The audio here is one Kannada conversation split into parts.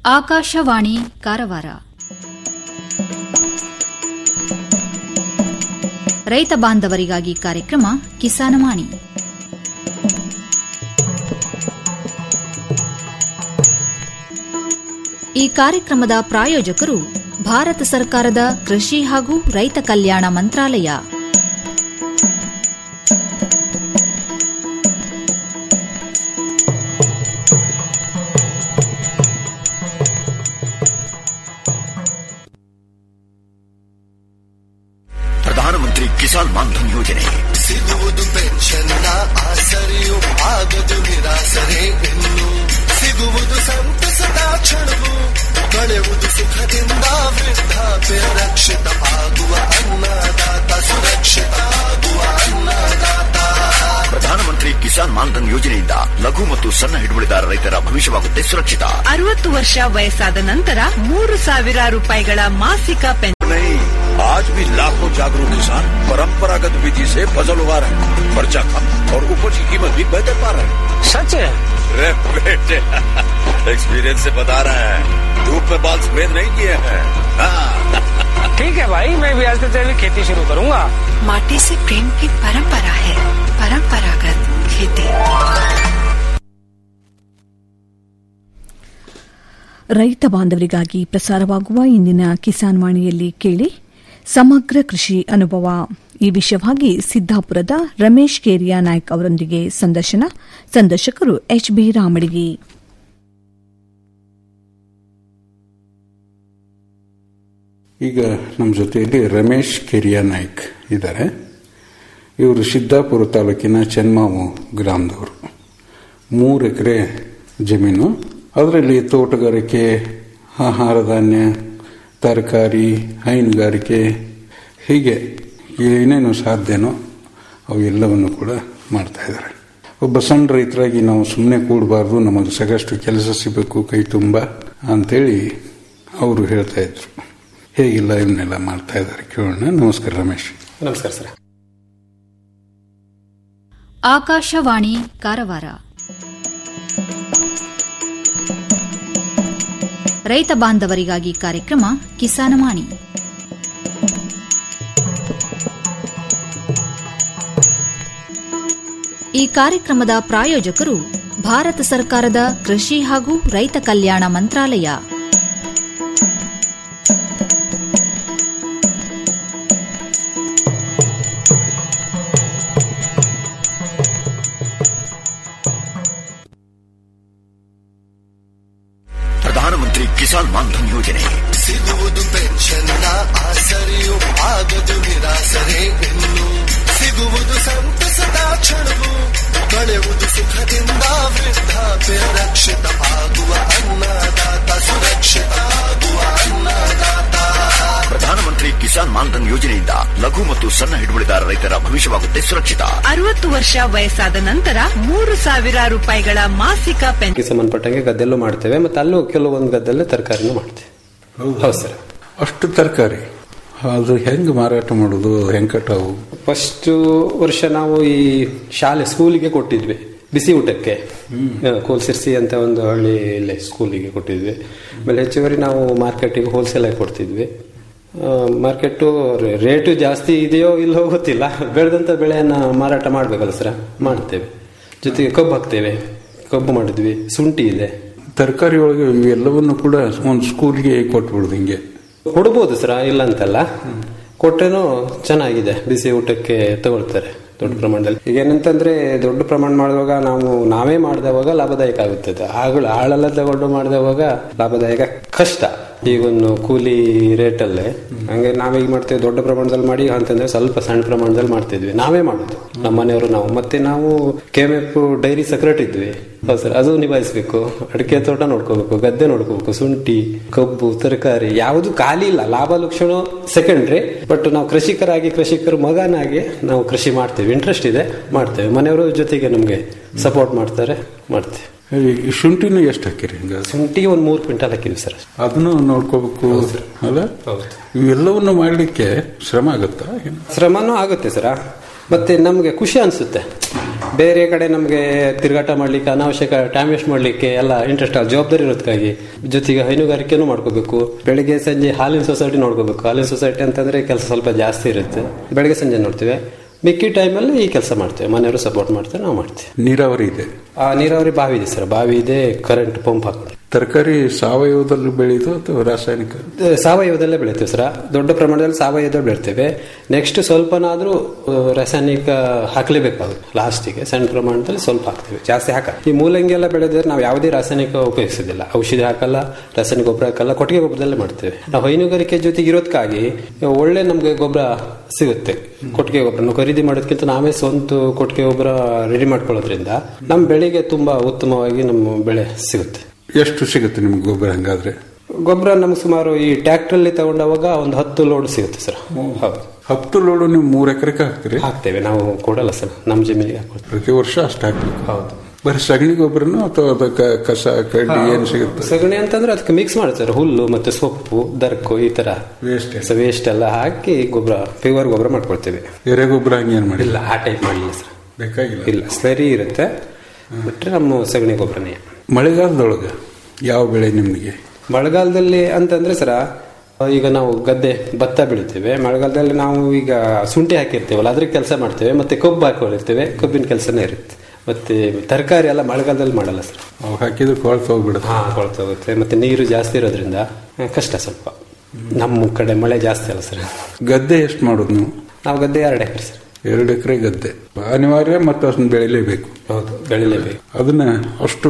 ಆಕಾಶವಾಣಿ ಕಾರವಾರ ರೈತ ಬಾಂಧವರಿಗಾಗಿ ಕಾರ್ಯಕ್ರಮ ಕಿಸಾನವಾಣಿ ಈ ಕಾರ್ಯಕ್ರಮದ ಪ್ರಾಯೋಜಕರು ಭಾರತ ಸರ್ಕಾರದ ಕೃಷಿ ಹಾಗೂ ರೈತ ಕಲ್ಯಾಣ ಮಂತ್ರಾಲಯ ಪ್ರಧಾನಮಂತ್ರಿ ಕಿಸಾನ್ ಮಾನ್ಧನ್ ಯೋಜನೆ ಸಿಗುವುದು ಪೆನ್ಷನ್ನ ಆಸರೆಯು ಆಗದು ನಿರಾಸರೆ ಇನ್ನು ಸಿಗುವುದು ಸಂತಸದ ಕ್ಷಣವು ಕಳೆಯುವುದು ಸುಖದಿಂದ ವೃದ್ಧಾಪ್ಯ ರಕ್ಷಿತ ಆಗುವ ಅನ್ನದಾತ ಸುರಕ್ಷಿತ ಆಗುವ ಅನ್ನದಾತ ಪ್ರಧಾನಮಂತ್ರಿ ಕಿಸಾನ್ ಮಾನ್ಧನ್ ಯೋಜನೆಯಿಂದ ಲಘು ಮತ್ತು ಸಣ್ಣ ಹಿಡುವಳಿದಾರ ರೈತರ ಭವಿಷ್ಯವಾಗುತ್ತೆ ಸುರಕ್ಷಿತ ಅರವತ್ತು ವರ್ಷ ವಯಸ್ಸಾದ ನಂತರ ಮೂರು ಸಾವಿರ ರೂಪಾಯಿಗಳ ಮಾಸಿಕ ಪೆನ್ಷನ್ नहीं आज भी लाखों जागरूक किसान परंपरागत विधि से फसल उगा रहे हैं खर्चा कम और उपज की कीमत भी बेहतर पा रहे हैं सच है रे बेटे एक्सपीरियंस से बता रहे हैं धूप में बाल सफेद नहीं किए हैं हाँ, ठीक है भाई मैं भी आज से जैविक खेती शुरू करूंगा माटी से प्रेम की परंपरा है परंपरागत खेती ರೈತ ಬಾಂಧವರಿಗಾಗಿ ಪ್ರಸಾರವಾಗುವ ಇಂದಿನ ಕಿಸಾನ್ ವಾಣಿಯಲ್ಲಿ ಕೇಳಿ ಸಮಗ್ರ ಕೃಷಿ ಅನುಭವ ಈ ವಿಷಯವಾಗಿ ಸಿದ್ದಾಪುರದ ರಮೇಶ್ ಕೇರಿಯಾ ನಾಯ್ಕ್ ಅವರೊಂದಿಗೆ ಸಂದರ್ಶನ ಸಂದರ್ಶಕರು ಎಚ್ ಬಿ ರಾಮಡಿಗಿ ಈಗ ನಮ್ಮ ಜೊತೆಯಲ್ಲಿ ರಮೇಶ್ ಕೆರಿಯಾ ನಾಯ್ಕ್ ಇದ್ದಾರೆ ಇವರು ಸಿದ್ದಾಪುರ ತಾಲೂಕಿನ ಚೆನ್ಮಾವು ಗ್ರಾಮದವರು ಮೂರು ಎಕರೆ ಜಮೀನು ಅದರಲ್ಲಿ ತೋಟಗಾರಿಕೆ ಆಹಾರ ಧಾನ್ಯ ತರಕಾರಿ ಹೈನುಗಾರಿಕೆ ಹೀಗೆ ಏನೇನು ಸಾಧ್ಯನೋ ಅವು ಎಲ್ಲವನ್ನು ಕೂಡ ಮಾಡ್ತಾ ಇದ್ದಾರೆ ಒಬ್ಬ ಸಣ್ಣ ರೈತರಾಗಿ ನಾವು ಸುಮ್ಮನೆ ಕೂಡಬಾರ್ದು ನಮಗೆ ಸಾಕಷ್ಟು ಕೆಲಸ ಸಿಗಬೇಕು ಕೈ ತುಂಬ ಅಂತೇಳಿ ಅವರು ಹೇಳ್ತಾ ಇದ್ರು ಹೇಗಿಲ್ಲ ಇವನ್ನೆಲ್ಲ ಮಾಡ್ತಾ ಇದ್ದಾರೆ ಕೇಳೋಣ ನಮಸ್ಕಾರ ರಮೇಶ್ नमस्कार सर ಆಕಾಶವಾಣಿ ಕಾರವಾರ ರೈತ ಬಾಂಧವರಿಗಾಗಿ ಕಾರ್ಯಕ್ರಮ ಕಿಸಾನವಾಣಿ ಈ ಕಾರ್ಯಕ್ರಮದ ಪ್ರಾಯೋಜಕರು ಭಾರತ ಸರ್ಕಾರದ ಕೃಷಿ ಹಾಗೂ ರೈತ ಕಲ್ಯಾಣ ಮಂತ್ರಾಲಯ ಪ್ರಧಾನಮಂತ್ರಿ ಕಿಸಾನ್ ಮಾನ್ಧನ್ ಯೋಜನೆ ಸಿಗುವುದು ಪೆನ್ಷನ್ನ ಆಸರೆಯು ಆಗದು ನಿರಾಸರೆ ಇನ್ನು ಸಿಗುವುದು ಸಂತಸದ ಕ್ಷಣವು ಕಳೆಯುವುದು ಸುಖದಿಂದ ವೃದ್ಧಾಪ್ಯ ರಕ್ಷಿತ ಆಗುವ ಅನ್ನದಾತ ಸುರಕ್ಷಿತ ಆಗುವ ಅನ್ನದಾತ ಪ್ರಧಾನಮಂತ್ರಿ ಕಿಸಾನ್ ಮಾನ್ಧನ್ ಯೋಜನೆಯಿಂದ ಲಘು ಮತ್ತು ಸಣ್ಣ ಹಿಡುವಳಿದಾರ ರೈತರ ಭವಿಷ್ಯವಾಗುತ್ತೆ ಸುರಕ್ಷಿತ ಅರವತ್ತು ವರ್ಷ ವಯಸ್ಸಾದ ನಂತರ ಮೂರು ಸಾವಿರ ರೂಪಾಯಿಗಳ ಮಾಸಿಕ ಪೆನ್ಷನ್ ಗೆ ಸಂಬಂಧಪಟ್ಟಂಗೆ ಗದ್ದೆಲ್ಲೂ ಮಾಡ್ತೇವೆ ಮತ್ತೆ ಅಲ್ಲೂ ಕೆಲವೊಂದು ಗದ್ದೆಲ್ಲ ತರಕಾರಿನೂ ಮಾಡ್ತೇವೆ ಹೌದು ಸರ್ ಅಷ್ಟು ತರಕಾರಿ ಅದು ಹೆಂಗೆ ಮಾರಾಟ ಮಾಡೋದು ಹೆಂಗೆ ಕಟಾವು ಫಸ್ಟ್ ವರ್ಷ ನಾವು ಈ ಶಾಲೆ ಸ್ಕೂಲಿಗೆ ಕೊಟ್ಟಿದ್ವಿ ಬಿಸಿ ಊಟಕ್ಕೆ ಹ, ಕೋಲ್ಸಿರ್ಸಿ ಅಂತ ಒಂದು ಹಳ್ಳಿ ಇಲ್ಲೇ ಸ್ಕೂಲಿಗೆ ಕೊಟ್ಟಿದ್ವಿ ಆಮೇಲೆ ಹೆಚ್ಚುವರಿ ನಾವು ಮಾರ್ಕೆಟಿಗೆ ಹೋಲ್ಸೇಲ್ ಆಗಿ ಕೊಡ್ತಿದ್ವಿ ಮಾರ್ಕೆಟು ರೇಟು ಜಾಸ್ತಿ ಇದೆಯೋ ಇಲ್ಲೋ ಗೊತ್ತಿಲ್ಲ ಬೆಳೆದಂಥ ಬೆಳೆಯನ್ನ ಮಾರಾಟ ಮಾಡ್ಬೇಕಲ್ಲ ಸರ್ ಮಾಡ್ತೇವೆ ಜೊತೆಗೆ ಕಬ್ಬು ಹಾಕ್ತೇವೆ ಕಬ್ಬು ಮಾಡಿದ್ವಿ ಶುಂಠಿ ಇದೆ ತರಕಾರಿ ಒಳಗೆ ಇವೆಲ್ಲವನ್ನು ಕೂಡ ಒಂದು ಸ್ಕೂಲ್ಗೆ ಕೊಟ್ಬಿಡುದು ಹಿಂಗೆ ಕೊಡ್ಬೋದು ಸರ್ ಇಲ್ಲ ಅಂತಲ್ಲ ಕೊಟ್ಟೇನು ಚೆನ್ನಾಗಿದೆ ಬಿಸಿ ಊಟಕ್ಕೆ ತಗೊಳ್ತಾರೆ ದೊಡ್ಡ ಪ್ರಮಾಣದಲ್ಲಿ ಈಗ ಏನಂತಂದ್ರೆ ದೊಡ್ಡ ಪ್ರಮಾಣ ಮಾಡುವಾಗ ನಾವು ನಾವೇ ಮಾಡಿದವಾಗ ಲಾಭದಾಯಕ ಆಗುತ್ತದೆ ಆಗಳು ಆಳೆಲ್ಲ ತಗೊಂಡು ಮಾಡಿದವಾಗ ಲಾಭದಾಯಕ ಕಷ್ಟ ಈಗ ಒಂದು ಕೂಲಿ ರೇಟಲ್ಲೇ ಹಂಗೆ ನಾವೀಗ ಮಾಡ್ತೇವೆ ದೊಡ್ಡ ಪ್ರಮಾಣದಲ್ಲಿ ಮಾಡಿ ಅಂತಂದ್ರೆ ಸ್ವಲ್ಪ ಸಣ್ಣ ಪ್ರಮಾಣದಲ್ಲಿ ಮಾಡ್ತಿದ್ವಿ ನಾವೇ ಮಾಡೋದು ನಮ್ಮ ಮನೆಯವರು ನಾವು ಮತ್ತೆ ನಾವು ಕೆಎಂಎಫ್ ಡೈರಿ ಸಕ್ರೆಟ್ ಇದ್ವಿ ಹೌದು ಸರ್ ಅದು ನಿಭಾಯಿಸಬೇಕು ಅಡಿಕೆ ತೋಟ ನೋಡ್ಕೋಬೇಕು ಗದ್ದೆ ನೋಡ್ಕೋಬೇಕು ಶುಂಠಿ ಕಬ್ಬು ತರಕಾರಿ ಯಾವುದು ಖಾಲಿ ಇಲ್ಲ ಲಾಭ ಲಕ್ಷಣ ಸೆಕೆಂಡ್ರಿ ಬಟ್ ನಾವು ಕೃಷಿಕರಾಗಿ ಕೃಷಿಕರ ಮಗನಾಗಿ ನಾವು ಕೃಷಿ ಮಾಡ್ತೇವೆ ಇಂಟ್ರೆಸ್ಟ್ ಇದೆ ಮಾಡ್ತೇವೆ ಮನೆಯವರು ಜೊತೆಗೆ ನಮಗೆ ಸಪೋರ್ಟ್ ಮಾಡ್ತಾರೆ ಮಾಡ್ತೇವೆ ಈ ಶುಂಠಿನೂ ಎಷ್ಟು ಹಾಕಿರಿ ಹಿಂಗ ಶುಂಠಿ ಒಂದು ಮೂರು ಕ್ವಿಂಟಲ್ ಹಾಕಿದ್ವಿ ಸರ್ ಅದನ್ನು ನೋಡ್ಕೋಬೇಕು ಅಲ್ಲ ಹೌದು. ಇವೆಲ್ಲವನ್ನು ಮಾಡಲಿಕ್ಕೆ ಶ್ರಮ ಆಗುತ್ತಾ ಏನು? ಶ್ರಮನೂ ಆಗುತ್ತೆ ಸರ ಮತ್ತೆ ನಮಗೆ ಖುಷಿ ಅನ್ಸುತ್ತೆ ಬೇರೆ ಕಡೆ ನಮಗೆ ತಿರುಗಾಟ ಮಾಡ್ಲಿಕ್ಕೆ ಅನಾವಶ್ಯಕ ಟೈಮ್ ವೇಸ್ಟ್ ಮಾಡ್ಲಿಕ್ಕೆ ಎಲ್ಲ ಇಂಟ್ರೆಸ್ಟ್ ಜವಾಬ್ದಾರಿ ಇರೋದಕ್ಕಾಗಿ ಜೊತೆಗೆ ಹೈನುಗಾರಿಕೆನೂ ಮಾಡ್ಕೋಬೇಕು ಬೆಳಿಗ್ಗೆ ಸಂಜೆ ಹಾಲಿನ ಸೊಸೈಟಿ ನೋಡ್ಕೋಬೇಕು ಹಾಲಿನ ಸೊಸೈಟಿ ಅಂತಂದ್ರೆ ಕೆಲಸ ಸ್ವಲ್ಪ ಜಾಸ್ತಿ ಇರುತ್ತೆ ಬೆಳಿಗ್ಗೆ ಸಂಜೆ ನೋಡ್ತೇವೆ ಮಿಕ್ಕಿ ಟೈಮಲ್ಲಿ ಈ ಕೆಲಸ ಮಾಡ್ತೇವೆ ಮನೆಯವರು ಸಪೋರ್ಟ್ ಮಾಡ್ತಾರೆ ನಾವು ಮಾಡ್ತೇವೆ ನೀರಾವರಿ ಇದೆ ಆ ನೀರಾವರಿ ಬಾವಿ ಇದೆ ಸರ್ ಬಾವಿ ಇದೆ ಕರೆಂಟ್ ಪಂಪ್ ಹಾಕೊಂಡು ತರಕಾರಿ ಸಾವಯವದಲ್ಲಿ ಬೆಳೆಯೋದು ಅಥವಾ ರಾಸಾಯನಿಕ ಸಾವಯವದಲ್ಲೇ ಬೆಳಿತೇವೆ ಸರ್ ದೊಡ್ಡ ಪ್ರಮಾಣದಲ್ಲಿ ಸಾವಯವದಲ್ಲಿ ಬೆಳಿತೇವೆ ನೆಕ್ಸ್ಟ್ ಸ್ವಲ್ಪನಾದ್ರೂ ಆ, ರಾಸಾಯನಿಕ ಹಾಕ್ಲೇಬೇಕಾಗುತ್ತೆ ಲಾಸ್ಟಿಗೆ ಸಣ್ಣ ಪ್ರಮಾಣದಲ್ಲಿ ಸ್ವಲ್ಪ ಹಾಕ್ತೇವೆ ಜಾಸ್ತಿ ಹಾಕ ಈ ಮೂಲಂಗಿ ಎಲ್ಲ ಬೆಳೆದ್ರೆ ನಾವು ಯಾವುದೇ ರಾಸಾಯನಿಕ ಉಪಯೋಗಿಸೋದಿಲ್ಲ ಔಷಧಿ ಹಾಕಲ್ಲ ರಾಸಾಯನಿಕ ಗೊಬ್ಬರ ಹಾಕಲ್ಲ ಕೊಟ್ಟಿಗೆ ಗೊಬ್ಬರದಲ್ಲೇ ಮಾಡ್ತೇವೆ ನಾವು ಹೈನುಗಾರಿಕೆ ಜೊತೆಗೆ ಇರೋದಕ್ಕಾಗಿ ಒಳ್ಳೆ ನಮಗೆ ಗೊಬ್ಬರ ಸಿಗುತ್ತೆ ಕೊಟ್ಟಿಗೆ ಗೊಬ್ಬರ ನಾವು ಖರೀದಿ ಮಾಡೋದಕ್ಕಿಂತ ನಾವೇ ಸ್ವಂತ ಕೊಟ್ಟಿಗೆ ಗೊಬ್ಬರ ರೆಡಿ ಮಾಡ್ಕೊಳ್ಳೋದ್ರಿಂದ ನಮ್ಮ ಬೆಳೆಗೆ ತುಂಬಾ ಉತ್ತಮವಾಗಿ ನಮ್ಮ ಬೆಳೆ ಸಿಗುತ್ತೆ ಎಷ್ಟು ಸಿಗುತ್ತೆ ನಿಮ್ಗೆ ಗೊಬ್ಬರ ಹಂಗಾದ್ರೆ ಗೊಬ್ಬರ ನಮ್ಗೆ ಸುಮಾರು ಈ ಟ್ರ್ಯಾಕ್ಟ್ರಲ್ಲಿ ತಗೊಂಡವಾಗ ಒಂದು ಹತ್ತು ಲೋಡ್ ಸಿಗುತ್ತೆ ಸರ್ ಹೌದು ಹತ್ತು ಲೋಡು ನೀವು ಮೂರು ಎಕರೆಗೆ ಹಾಕ್ತೀರಿ ಹಾಕ್ತೇವೆ ನಾವು ಕೊಡಲ್ಲ ಸರ್ ನಮ್ಮ ಜಮೀನಿಗೆ ಹಾಕೊಡ್ತೀವಿ ಪ್ರತಿ ವರ್ಷ ಅಷ್ಟು ಹಾಕ್ಬೇಕು ಹೌದು ಬರೀ ಸಗಣಿ ಗೊಬ್ಬರನು ಅಥವಾ ಅದಕ್ಕೆ ಕಸ ಕಡ್ಡಿ ಏನು ಸಿಗುತ್ತೆ ಸಗಣಿ ಅಂತಂದ್ರೆ ಅದಕ್ಕೆ ಮಿಕ್ಸ್ ಮಾಡ್ತಾರೆ ಹುಲ್ಲು ಮತ್ತೆ ಸೊಪ್ಪು ದರ್ಕು ಈ ತರ ವೇಸ್ಟ್ ವೇಸ್ಟ್ ಎಲ್ಲ ಹಾಕಿ ಗೊಬ್ಬರ ಪ್ಯೂರ್ ಗೊಬ್ಬರ ಮಾಡ್ಕೊಳ್ತೇವೆ ಎರೆ ಗೊಬ್ಬರ ಹಂಗೇನು ಮಾಡಿ ಇಲ್ಲ ಆ ಟೈಪ್ ಮಾಡಲಿಲ್ಲ ಸರ್ ಬೇಕಾಗಿಲ್ಲ ಇಲ್ಲ ಸರಿ ಇರುತ್ತೆ ಬಿಟ್ರೆ ನಮ್ಮ ಸಗಣಿ ಗೊಬ್ಬರನೇ ಮಳೆಗಾಲದೊಳಗೆ ಯಾವ ಬೆಳೆ ನಿಮಗೆ ಮಳೆಗಾಲದಲ್ಲಿ ಅಂತಂದ್ರೆ ಸರ ಈಗ ನಾವು ಗದ್ದೆ ಭತ್ತ ಬೆಳಿತೇವೆ ಮಳೆಗಾಲದಲ್ಲಿ ನಾವು ಈಗ ಶುಂಠಿ ಹಾಕಿರ್ತೇವಲ್ಲ ಅದ್ರ ಕೆಲಸ ಮಾಡ್ತೇವೆ ಮತ್ತೆ ಕಬ್ಬು ಹಾಕೊಂಡಿರ್ತೇವೆ ಕಬ್ಬಿನ ಕೆಲಸನೇ ಇರುತ್ತೆ ಮತ್ತೆ ತರಕಾರಿ ಎಲ್ಲ ಮಳೆಗಾಲದಲ್ಲಿ ಮಾಡಲ್ಲ ಸರ್ ಅವು ಹಾಕಿದ್ರೆ ಕೊಳ್ತು ಹೋಗ್ಬಿಡುತ್ತೆ ಹಾ ಕೊಳ್ತೋಗುತ್ತೆ ಮತ್ತೆ ನೀರು ಜಾಸ್ತಿ ಇರೋದ್ರಿಂದ ಆ, ಕಷ್ಟ ಸ್ವಲ್ಪ ನಮ್ಮ ಕಡೆ ಮಳೆ ಜಾಸ್ತಿ ಅಲ್ಲ ಸರ್ ಗದ್ದೆ ಎಷ್ಟು ಮಾಡೋದು ನೀವು ನಾವು ಗದ್ದೆ ಎರಡು ಎಕರೆ ಸರ್ ಎರಡು ಎಕರೆ ಗದ್ದೆ ಅನಿವಾರ್ಯ ಮತ್ತು ಅದನ್ನ ಬೆಳಿಲೇಬೇಕು ಹೌದು ಬೆಳಿಲೇಬೇಕು ಅದನ್ನ ಅಷ್ಟು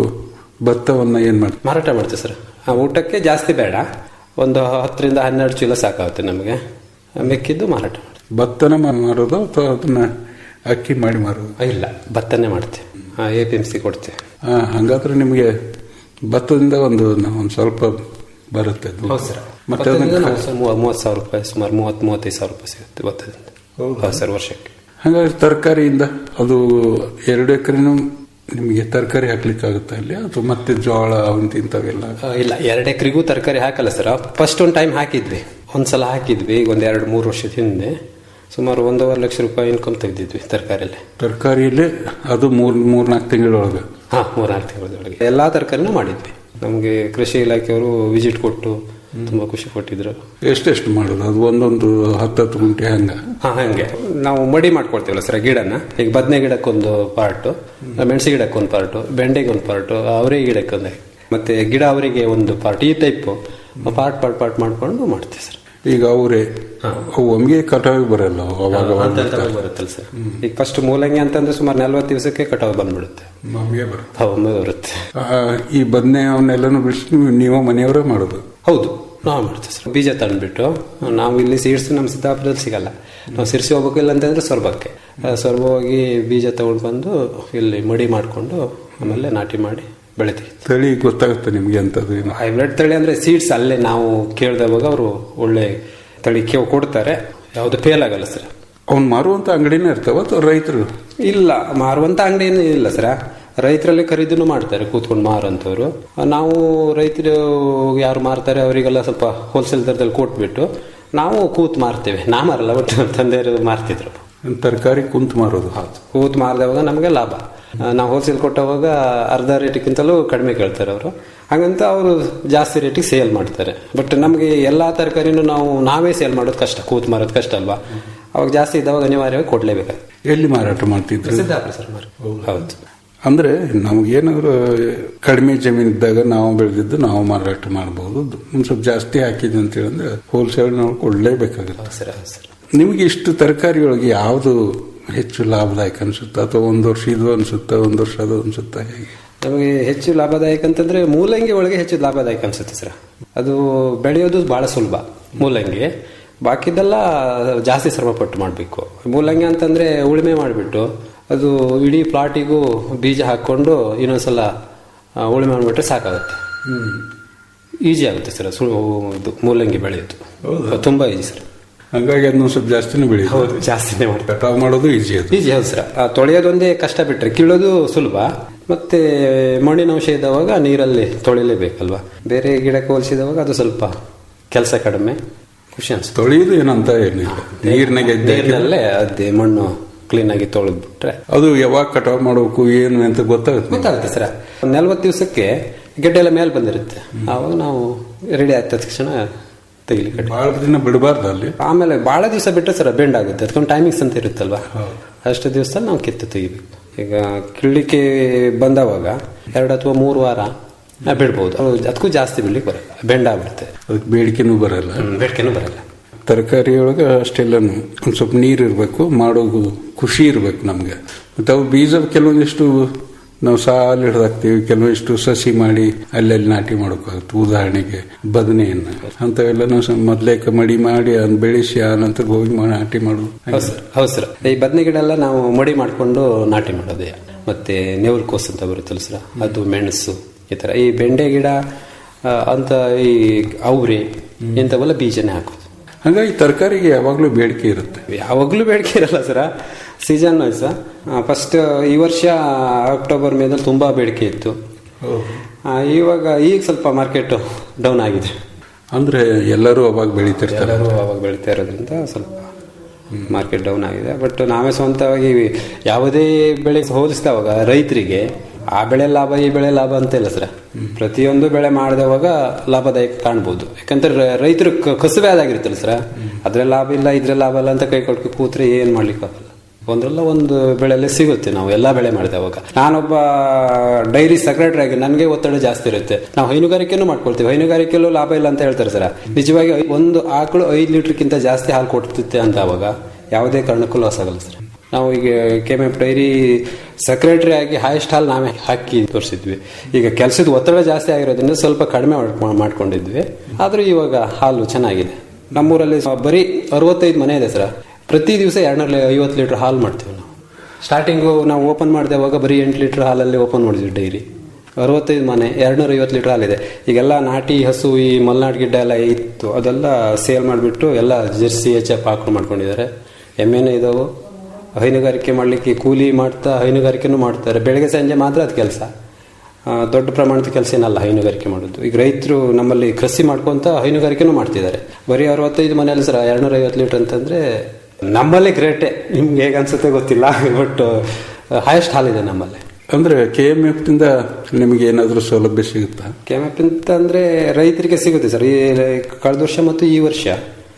ಭತ್ತವನ್ನ ಏನ್ ಮಾಡ್ತೀವಿ ಮಾರಾಟ ಮಾಡ್ತೇವೆ ಸರ್ ಆ, ಊಟಕ್ಕೆ ಜಾಸ್ತಿ ಬೇಡ ಒಂದು ಹತ್ತರಿಂದ ಹನ್ನೆರಡು ಚೀಲ ಸಾಕಾಗುತ್ತೆ ನಮಗೆ ಮಿಕ್ಕಿದ್ದು ಮಾರಾಟ ಮಾಡ್ತೀವಿ ಭತ್ತನ ಮಾರೋದು ಅಥವಾ ಅದನ್ನ ಅಕ್ಕಿ ಮಾಡಿ ಮಾರೋದು ಆ, ಇಲ್ಲ ಭತ್ತನೇ ಮಾಡ್ತೇವೆ ಎ ಪಿ ಎಂ ಸಿ ಕೊಡ್ತೇವೆ ಆ, ಹಂಗಾದ್ರೆ ನಿಮಗೆ ಭತ್ತದಿಂದ ಒಂದು ಒಂದು ಸ್ವಲ್ಪ ಬರುತ್ತೆ ದುಡ್ಡು. ಹೌದು ಸರ್ ಮತ್ತೆ ಭತ್ತದಿಂದ ಅದನ್ನ ನಾವು ಸರ್ ಮೂವ- ಮೂವತ್ತು ಸಾವಿರ ರೂಪಾಯಿ ಸುಮಾರು ಮೂವತ್ತು ಮೂವತ್ತೈದು ಸಾವಿರ ರೂಪಾಯಿ ಸಿಗುತ್ತೆ ಭತ್ತದಿಂದ ಹೌದು ಸರ್ ವರ್ಷಕ್ಕೆ ಹಾಗಾಗಿ ತರಕಾರಿಯಿಂದ ಅದು ಎರಡು ಎಕರೆನೂ ನಿಮಗೆ ತರಕಾರಿ ಹಾಕ್ಲಿಕ್ಕೆ ಆಗುತ್ತೆ ಅಲ್ಲಿ ಅಥವಾ ಮತ್ತೆ ಜೋಳ ಅವಂತ ಇಂಥವೆಲ್ಲ ಆ, ಇಲ್ಲ ಎರಡು ಎಕರೆಗೂ ತರಕಾರಿ ಹಾಕಲ್ಲ ಸರ್ ಫಸ್ಟ್ ಒಂದು ಟೈಮ್ ಹಾಕಿದ್ವಿ ಒಂದ್ಸಲ ಹಾಕಿದ್ವಿ ಈಗ ಒಂದು ಎರಡು ಮೂರು ವರ್ಷದ ಹಿಂದೆ ಸುಮಾರು ಒಂದೂವರೆ ಲಕ್ಷ ರೂಪಾಯಿ ಇನ್ಕಮ್ ತೆಗೆದಿದ್ವಿ ತರಕಾರಿಯಲ್ಲಿ ತರಕಾರಿಯಲ್ಲಿ ಅದು ಮೂರ್ ಮೂರ್ನಾಲ್ಕು ತಿಂಗಳೊಳಗೆ ಹಾ ಮೂರ್ನಾಲ್ಕು ತಿಂಗಳೊಳಗೆ ಎಲ್ಲಾ ತರಕಾರಿನೂ ಮಾಡಿದ್ವಿ ನಮಗೆ ಕೃಷಿ ಇಲಾಖೆಯವರು ವಿಸಿಟ್ ಕೊಟ್ಟು ತುಂಬಾ ಖುಷಿ ಕೊಟ್ಟಿದ್ರು ಎಷ್ಟೆಷ್ಟು ಮಾಡೋದು ಅದು ಒಂದೊಂದು ಹತ್ತತ್ತು ಗುಂಟೆ ಹಂಗ ಹಾ ಹಂಗೆ ನಾವು ಮಡಿ ಮಾಡ್ಕೊಳ್ತೀವಲ್ಲ ಸರ್ ಗಿಡನ ಈಗ ಬದನೆ ಗಿಡಕ್ಕೊಂದು ಪಾರ್ಟ್ ಮೆಣಸಿ ಗಿಡಕ್ಕೊಂದು ಪಾರ್ಟ್ ಬೆಂಡೆಗೆ ಒಂದು ಪಾರ್ಟ್ ಅವರೇ ಗಿಡಕ್ಕೊಂದು ಮತ್ತೆ ಗಿಡ ಅವರಿಗೆ ಒಂದು ಪಾರ್ಟ್ ಈ ಟೈಪ್ ಪಾರ್ಟ್ ಪಾರ್ಟ್ ಪಾರ್ಟ್ ಮಾಡ್ಕೊಂಡು ಮಾಡ್ತೀವಿ ಸರ್ ಈಗ ಅವರೇ ಅವು ಒಮ್ಗೆ ಕಟಾವಿಗೆ ಬರಲ್ಲ ಅವು ಅವಾಗ ಅವಾಗ ಹಂತ ಬರುತ್ತಲ್ಲ ಸರ್ ಈಗ ಫಸ್ಟ್ ಮೂಲಂಗಿ ಅಂತಂದ್ರೆ ಸುಮಾರು ನಲ್ವತ್ತು ದಿವಸಕ್ಕೆ ಕಟಾವು ಬಂದ್ಬಿಡುತ್ತೆ ಒಮ್ಗೆ ಬರುತ್ತೆ ಹಾ, ಒಮ್ಮೆ ಬರುತ್ತೆ ಆ, ಈ ಬದನೆ ಅವನ್ನೆಲ್ಲನೂ ಬಿಡಿಸಿ ನೀವು- ನೀವು ಮನೆಯವರೇ ಮಾಡೋದು ಹೌದು ನಾವು ಮಾಡ್ತೀವಿ ಸರ್ ಬೀಜ ತಂದ್ಬಿಟ್ಟು ನಾವು ಇಲ್ಲಿ ಸೀಡ್ಸ್ ನಮ್ಮ ಸಿದ್ದಾಪುರದಲ್ಲಿ ಸಿಗಲ್ಲ ನಾವು ಸಿರ್ಸಿ ಹೋಗ್ಬೇಕಿಲ್ಲ ಅಂತಂದ್ರೆ ಸೊರ್ಬಕ್ಕೆ ಆ, ಸೊರ್ಬ ಹೋಗಿ ಬೀಜ ತಗೊಂಡು ಬಂದು ಇಲ್ಲಿ ಮಡಿ ಮಾಡಿಕೊಂಡು ಆಮೇಲೆ ನಾಟಿ ಮಾಡಿ ಬೆಳಿತೀವಿ ತಳಿ ಗೊತ್ತಾಗುತ್ತೆ ನಿಮ್ಗೆ ಅಂತದ್ದು ಏನು ಹೈಬ್ರಿಡ್ ತಳಿ ಅಂದ್ರೆ ಸೀಡ್ಸ್ ಅಲ್ಲೇ ನಾವು ಕೇಳಿದವಾಗ ಅವರು ಒಳ್ಳೆ ತಳಿ ಕೇವ್ ಕೊಡ್ತಾರೆ ಯಾವುದು ಫೇಲ್ ಆಗಲ್ಲ ಸರ್ ಅವ್ನು ಮಾರುವಂತ ಅಂಗಡಿನೇ ಇರ್ತಾವ ಅಥವಾ ರೈತರು ಇಲ್ಲ ಮಾರುವಂತ ಅಂಗಡಿ ಏನು ಇಲ್ಲ ಸರ್ ರೈತರಲ್ಲಿ ಖರೀದಿನೂ ಮಾಡ್ತಾರೆ ಕೂತ್ಕೊಂಡು ಮಾರುವಂತವ್ರು ನಾವು ರೈತರು ಯಾರು ಮಾರ್ತಾರೆ ಅವರಿಗೆಲ್ಲ ಸ್ವಲ್ಪ ಹೋಲ್ಸೇಲ್ ದರದಲ್ಲಿ ಕೊಟ್ಬಿಟ್ಟು ನಾವು ಕೂತ್ ಮಾರ್ತೇವೆ ನಾ ಮಾರಲ್ಲ ಬಟ್ ನಮ್ಮ ತಂದೆಯವರು ಮಾರ್ತಿದ್ರು ತರಕಾರಿ ಕುಂತು ಮಾರೋದು ಹೌದು ಕೂತ್ ಮಾರಿದವಾಗ ನಮಗೆ ಲಾಭ ಆ, ನಾವು ಹೋಲ್ಸೇಲ್ ಕೊಟ್ಟವಾಗ ಅರ್ಧ ರೇಟಿಗಿಂತಲೂ ಕಡಿಮೆ ಕೇಳ್ತಾರೆ ಅವರು ಹಾಗಂತ ಅವರು ಜಾಸ್ತಿ ರೇಟಿಗೆ ಸೇಲ್ ಮಾಡ್ತಾರೆ ಬಟ್ ನಮಗೆ ಎಲ್ಲಾ ತರಕಾರಿನೂ ನಾವು ನಾವೇ ಸೇಲ್ ಮಾಡೋದು ಕಷ್ಟ ಕೂತ್ ಮಾರೋದು ಕಷ್ಟ ಅಲ್ವಾ ಅವಾಗ ಜಾಸ್ತಿ ಇದ್ದವಾಗ ಅನಿವಾರ್ಯವಾಗಿ ಕೊಡ್ಲೇಬೇಕಾಗುತ್ತೆ ಎಲ್ಲಿ ಮಾರಾಟ ಮಾಡ್ತಿದ್ರು ಸಿದ್ದಾಪುರ ಸರ್ ಮಾರು ಹೌದು ಅಂದ್ರೆ ನಮಗೇನಾದ್ರು ಕಡಿಮೆ ಜಮೀನು ಇದ್ದಾಗ ನಾವು ಬೆಳೆದಿದ್ದು ನಾವು ಮಾರಾಟ ಮಾಡಬಹುದು ಒಂದ್ ಸ್ವಲ್ಪ ಜಾಸ್ತಿ ಹಾಕಿದ್ವಿ ಅಂತ ಹೇಳಿದ್ರೆ ಹೋಲ್ಸೇಲ್ ನಾವು ಕೊಡ್ಲೇಬೇಕಾಗುತ್ತೆ ಸರ್ ಹೌದು ಸರ್ ನಿಮ್ಗೆ ಇಷ್ಟು ತರಕಾರಿ ಒಳಗೆ ಯಾವುದು ಹೆಚ್ಚು ಲಾಭದಾಯಕ ಅನ್ಸುತ್ತೆ ಅಥವಾ ಒಂದು ವರ್ಷ ಇದು ಅನ್ಸುತ್ತಾ ಒಂದು ವರ್ಷ ಅದು ಅನ್ಸುತ್ತಾ ಹೇಗೆ ನಮಗೆ ಹೆಚ್ಚು ಲಾಭದಾಯಕ ಅಂತಂದ್ರೆ ಮೂಲಂಗಿ ಒಳಗೆ ಹೆಚ್ಚು ಲಾಭದಾಯಕ ಅನ್ಸುತ್ತೆ ಸರ್ ಅದು ಬೆಳೆಯೋದು ಬಹಳ ಸುಲಭ ಮೂಲಂಗಿ ಬಾಕಿದೆಲ್ಲ ಜಾಸ್ತಿ ಶ್ರಮ ಪಟ್ಟು ಮಾಡಬೇಕು ಮೂಲಂಗಿ ಅಂತಂದ್ರೆ ಉಳುಮೆ ಮಾಡಿಬಿಟ್ಟು ಅದು ಇಡೀ ಪ್ಲಾಟಿಗೂ ಬೀಜ ಹಾಕೊಂಡು ಇನ್ನೊಂದ್ಸಲ ಆ, ಉಳುಮೆ ಮಾಡಿಬಿಟ್ರೆ ಸಾಕಾಗುತ್ತೆ ಈಜಿ ಆಗುತ್ತೆ ಸರ್ ಸು ಇದು ಮೂಲಂಗಿ ಬೆಳೆಯೋದು ತುಂಬಾ ಈಜಿ ಸರ್ ಹಂಗಾಗಿ ಅದನ್ನ ಸ್ವಲ್ಪ ಜಾಸ್ತಿನೇ ಬೆಳೆಯುತ್ತೆ ಹೌದು ಜಾಸ್ತಿನೇ ಮಾಡ್ತಾರೆ ಕಟಾವ್ ಮಾಡೋದು ಈಜಿ ಅದು ಈಜಿ ಹೌದು ಸರ್ ಆ, ತೊಳೆಯೋದೊಂದೇ ಕಷ್ಟ ಬಿಟ್ರೆ ಕೀಳೋದು ಸುಲಭ ಮತ್ತೆ ಮಣ್ಣಿನ ಅಂಶ ಇದ್ದವಾಗ ನೀರಲ್ಲಿ ತೊಳಿಲೇಬೇಕಲ್ವಾ ಬೇರೆ ಗಿಡಕ್ಕೆ ಹೋಲಿಸಿದವಾಗ ಅದು ಸ್ವಲ್ಪ ಕೆಲಸ ಕಡಿಮೆ ಖುಷಿ ಅನ್ಸುತ್ತೆ ತೊಳೆಯೋದು ಏನಂತ ಏನಿಲ್ಲ ನೀರಿನಾಗೆ ಎದ್ದೆ ನೀರಿನಲ್ಲೇ ಅದೇ ಮಣ್ಣು ಕ್ಲೀನ್ ಆಗಿ ತೊಳೆದ್ಬಿಟ್ರೆ ಅದು ಯಾವಾಗ ಕಟಾವ್ ಮಾಡಬೇಕು ಏನು ಅಂತ ಗೊತ್ತಾಗುತ್ತೆ ಗೊತ್ತಾಗುತ್ತೆ ಸರ್ ನಲ್ವತ್ತು ದಿವಸಕ್ಕೆ ಗೆಡ್ಡೆ ಎಲ್ಲ ಮೇಲೆ ಬಂದಿರುತ್ತೆ ಆವಾಗ ನಾವು ರೆಡಿ ಆದ ತಕ್ಷಣ ತೆಗಿಲಿಕ್ಕೆ ಬಹಳ ದಿನ ಬಿಡಬಾರ್ದು ಅಲ್ಲಿ ಆಮೇಲೆ ಬಹಳ ದಿವಸ ಬಿಟ್ಟರೆ ಸರ್ ಬೆಂಡ್ ಆಗುತ್ತೆ ಅದಕ್ಕೊಂದು ಟೈಮಿಂಗ್ಸ್ ಅಂತ ಇರುತ್ತಲ್ವಾ ಅಷ್ಟು ದಿವಸದಲ್ಲಿ ನಾವು ಕಿತ್ತು ತೆಗಿಬೇಕು ಈಗ ಕಿಳ್ಳಿಕ್ಕೆ ಬಂದವಾಗ ಎರಡು ಅಥವಾ ಮೂರು ವಾರ ಆ, ಬಿಡ್ಬೋದು ಅದು ಅದಕ್ಕೂ ಜಾಸ್ತಿ ಬಿಡ್ಲಿಕ್ಕೆ ಬರಲ್ಲ ಬೆಂಡ್ ಆಗ್ಬಿಡುತ್ತೆ ಅದಕ್ಕೆ ಬೇಡಿಕೆನೂ ಬರಲ್ಲ ಬೇಡಿಕೆನೂ ಬರಲ್ಲ ತರಕಾರಿ ಒಳಗೆ ಅಷ್ಟೆಲ್ಲನು ಒಂದು ಸ್ವಲ್ಪ ನೀರು ಇರಬೇಕು ಮಾಡೋದು ಖುಷಿ ಇರಬೇಕು ನಮಗೆ ಮತ್ತು ಅವು ಬೀಜ ಕೆಲವೊಂದಿಷ್ಟು ನಾವು ಸಾಲು ಹಿಡ್ದಾಕ್ತೀವಿ ಕೆಲವೊಂದಿಷ್ಟು ಸಸಿ ಮಾಡಿ ಅಲ್ಲೆಲ್ಲಿ ನಾಟಿ ಮಾಡೋಕ್ಕಾಗುತ್ತೆ ಉದಾಹರಣೆಗೆ ಬದನೆಯನ್ನು ಅಂಥವೆಲ್ಲ ನಾವು ಸ- ಮೊದ್ಲೇ ಕ- ಮಡಿ ಮಾಡಿ ಅದನ್ನ ಬೆಳೆಸಿ ಆ ನಂತರ ಹೋಗಿ ಮಾ- ನಾಟಿ ಮಾಡೋದು ಹೌದು ಸರ್ ಹೌದು ಸರ್ ಈ ಬದನೆ ಗಿಡ ಎಲ್ಲ ನಾವು ಮಡಿ ಮಾಡಿಕೊಂಡು ನಾಟಿ ಮಾಡೋದೇ ಮತ್ತೆ ನೆವಲ್ ಕೋಸು ಅಂತ ಬರುತ್ತಲ್ಲ ಸರ್ ಅದು ಮೆಣಸು ಈ ಥರ ಈ ಬೆಂಡೆ ಗಿಡ ಆ, ಅಂತ ಈ ಅವ್ರಿ ಇಂಥವೆಲ್ಲ ಬೀಜನೇ ಹಾಕೋದು ಹಾಗಾಗಿ ತರಕಾರಿಗೆ ಯಾವಾಗಲೂ ಬೇಡಿಕೆ ಇರುತ್ತೆ ಯಾವಾಗಲೂ ಬೇಡಿಕೆ ಇರಲ್ಲ ಸರ ಸೀಸನ್ ವೈಸ್ ಫಸ್ಟ್ ಈ ವರ್ಷ ಅಕ್ಟೋಬರ್ ಮೇದಲ್ಲಿ ತುಂಬಾ ಬೇಡಿಕೆ ಇತ್ತು ಆ, ಇವಾಗ ಈಗ ಸ್ವಲ್ಪ ಮಾರ್ಕೆಟ್ ಡೌನ್ ಆಗಿದೆ ಅಂದ್ರೆ ಎಲ್ಲರೂ ಅವಾಗ ಬೆಳೀತಿರ್ತಾರೆ ಎಲ್ಲರೂ ಅವಾಗ ಬೆಳೀತಾ ಇರೋದ್ರಿಂದ ಸ್ವಲ್ಪ ಮಾರ್ಕೆಟ್ ಡೌನ್ ಆಗಿದೆ ಬಟ್ ನಾವೇ ಸ್ವಂತವಾಗಿ ಯಾವುದೇ ಬೆಳೆ ಹೋಲಿಸಿದವಾಗ ರೈತರಿಗೆ ಆ ಬೆಳೆ ಲಾಭ ಈ ಬೆಳೆ ಲಾಭ ಅಂತ ಇಲ್ಲ ಸರ್ ಪ್ರತಿಯೊಂದು ಬೆಳೆ ಮಾಡಿದವಾಗ ಲಾಭದಾಯಕ ಕಾಣ್ಬೋದು ಯಾಕಂದ್ರೆ ರ- ರೈತರು ಕ- ಕಸುಬೆ ಆದಾಗಿರುತ್ತಲ್ಲ ಸರ್ ಅದ್ರ ಲಾಭ ಇಲ್ಲ ಇದ್ರ ಲಾಭ ಇಲ್ಲ ಅಂತ ಕೈ ಕೊಟ್ಟು ಕೂತ್ರೆ ಏನ್ ಮಾಡ್ಲಿಕ್ಕೆ ಆಗಲ್ಲ ಒಂದಲ್ಲ ಒಂದು ಬೆಳೆಲ್ಲೇ ಸಿಗುತ್ತೆ ನಾವು ಎಲ್ಲಾ ಬೆಳೆ ಮಾಡಿದವಾಗ ನಾನೊಬ್ಬ ಡೈರಿ ಸೆಕ್ರೆಟರಿ ಆಗಿ ನನಗೆ ಒತ್ತಡ ಜಾಸ್ತಿ ಇರುತ್ತೆ ನಾವು ಹೈನುಗಾರಿಕೆನೂ ಮಾಡ್ಕೊಳ್ತೀವಿ ಹೈನುಗಾರಿಕೆಯಲ್ಲೂ ಲಾಭ ಇಲ್ಲ ಅಂತ ಹೇಳ್ತಾರೆ ಸರ್ ನಿಜವಾಗಿ ಐ- ಒಂದು ಆಕಳು ಐದು ಲೀಟರ್ಗಿಂತ ಜಾಸ್ತಿ ಹಾಲು ಕೊಡ್ತಿತ್ತೆ ಅಂತ ಅವಾಗ ಯಾವುದೇ ಕಾರಣಕ್ಕೂ ಲಾಸ್ ಆಗಲ್ಲ ಸರ್ ನಾವು ಈಗ ಕೆ ಎಫ್ ಡೈರಿ ಸೆಕ್ರೆಟರಿ ಆಗಿ ಹೈಯೆಸ್ಟ್ ಹಾಲ್ ನಾವೇ ಹಾಕಿ ತೋರಿಸಿದ್ವಿ ಈಗ ಕೆಲಸದ ಒತ್ತಡ ಜಾಸ್ತಿ ಆಗಿರೋದ್ರಿಂದ ಸ್ವಲ್ಪ ಕಡಿಮೆ ಮಾಡ್- ಮಾಡ್ಕೊಂಡಿದ್ವಿ ಆದ್ರೂ ಇವಾಗ ಹಾಲು ಚೆನ್ನಾಗಿದೆ ನಮ್ಮೂರಲ್ಲಿ ಸ- ಬರೀ ಅರವತ್ತೈದು ಮನೆ ಇದೆ ಸರ್ ಪ್ರತಿ ದಿವಸ ಎರಡ್ನೂರ ಐವತ್ತು ಲೀಟರ್ ಹಾಲು ಮಾಡ್ತೀವಿ ನಾವು ಸ್ಟಾರ್ಟಿಂಗು ನಾವು ಓಪನ್ ಮಾಡಿದವಾಗ ಬರೀ ಎಂಟು ಲೀಟರ್ ಹಾಲಲ್ಲಿ ಓಪನ್ ಮಾಡಿದ್ವಿ ಡೈರಿ ಅರವತ್ತೈದು ಮನೆ ಎರಡ್ನೂರ ಐವತ್ತು ಲೀಟರ್ ಹಾಲಿದೆ ಈಗೆಲ್ಲ ನಾಟಿ ಹಸು ಈ ಮಲ್ನಾಡ್ ಗಿಡ್ಡ ಎಲ್ಲ ಇತ್ತು ಅದೆಲ್ಲ ಸೇಲ್ ಮಾಡಿಬಿಟ್ಟು ಎಲ್ಲ ಜೆರ್ಸಿ ಎಚ್ ಎಫ್ ಹಾಕೊಂಡು ಮಾಡ್ಕೊಂಡಿದ್ದಾರೆ ಎಮ್ಮೆನೂ ಇದಾವೆ ಹೈನುಗಾರಿಕೆ ಮಾಡಲಿಕ್ಕೆ ಕೂಲಿ ಮಾಡ್ತಾ ಹೈನುಗಾರಿಕೆನೂ ಮಾಡ್ತಾರೆ ಬೆಳಗ್ಗೆ ಸಂಜೆ ಮಾತ್ರ ಅದು ಕೆಲಸ ದೊಡ್ಡ ಪ್ರಮಾಣದ ಕೆಲಸ ಏನಲ್ಲ ಹೈನುಗಾರಿಕೆ ಮಾಡೋದು ಈಗ ರೈತರು ನಮ್ಮಲ್ಲಿ ಕೃಷಿ ಮಾಡ್ಕೊಂತ ಹೈನುಗಾರಿಕೆನೂ ಮಾಡ್ತಿದ್ದಾರೆ ಬರೀ ಅರವತ್ತೈದು ಮನೆಯಲ್ಲಿ ಸರ್ ಎರಡ್ನೂರ ಐವತ್ತು ಲೀಟರ್ ಅಂತಂದ್ರೆ ನಮ್ಮಲ್ಲೇ ಗ್ರೇಟೆ ನಿಮ್ಗೆ ಹೇಗೆ ಅನ್ಸುತ್ತೆ ಗೊತ್ತಿಲ್ಲ ಬಟ್ ಹೈಯೆಸ್ಟ್ ಹಾಲಿದೆ ನಮ್ಮಲ್ಲಿ ಅಂದ್ರೆ ಕೆ ಎಂ ಎಫ್ ದಿಂದ ನಿಮಗೆ ಏನಾದರೂ ಸೌಲಭ್ಯ ಸಿಗುತ್ತಾ ಕೆಮ್ಯಾಪ್ ಅಂತ ಅಂದ್ರೆ ರೈತರಿಗೆ ಸಿಗುತ್ತೆ ಸರ್ ಈ ಕಳೆದ ವರ್ಷ ಮತ್ತು ಈ ವರ್ಷ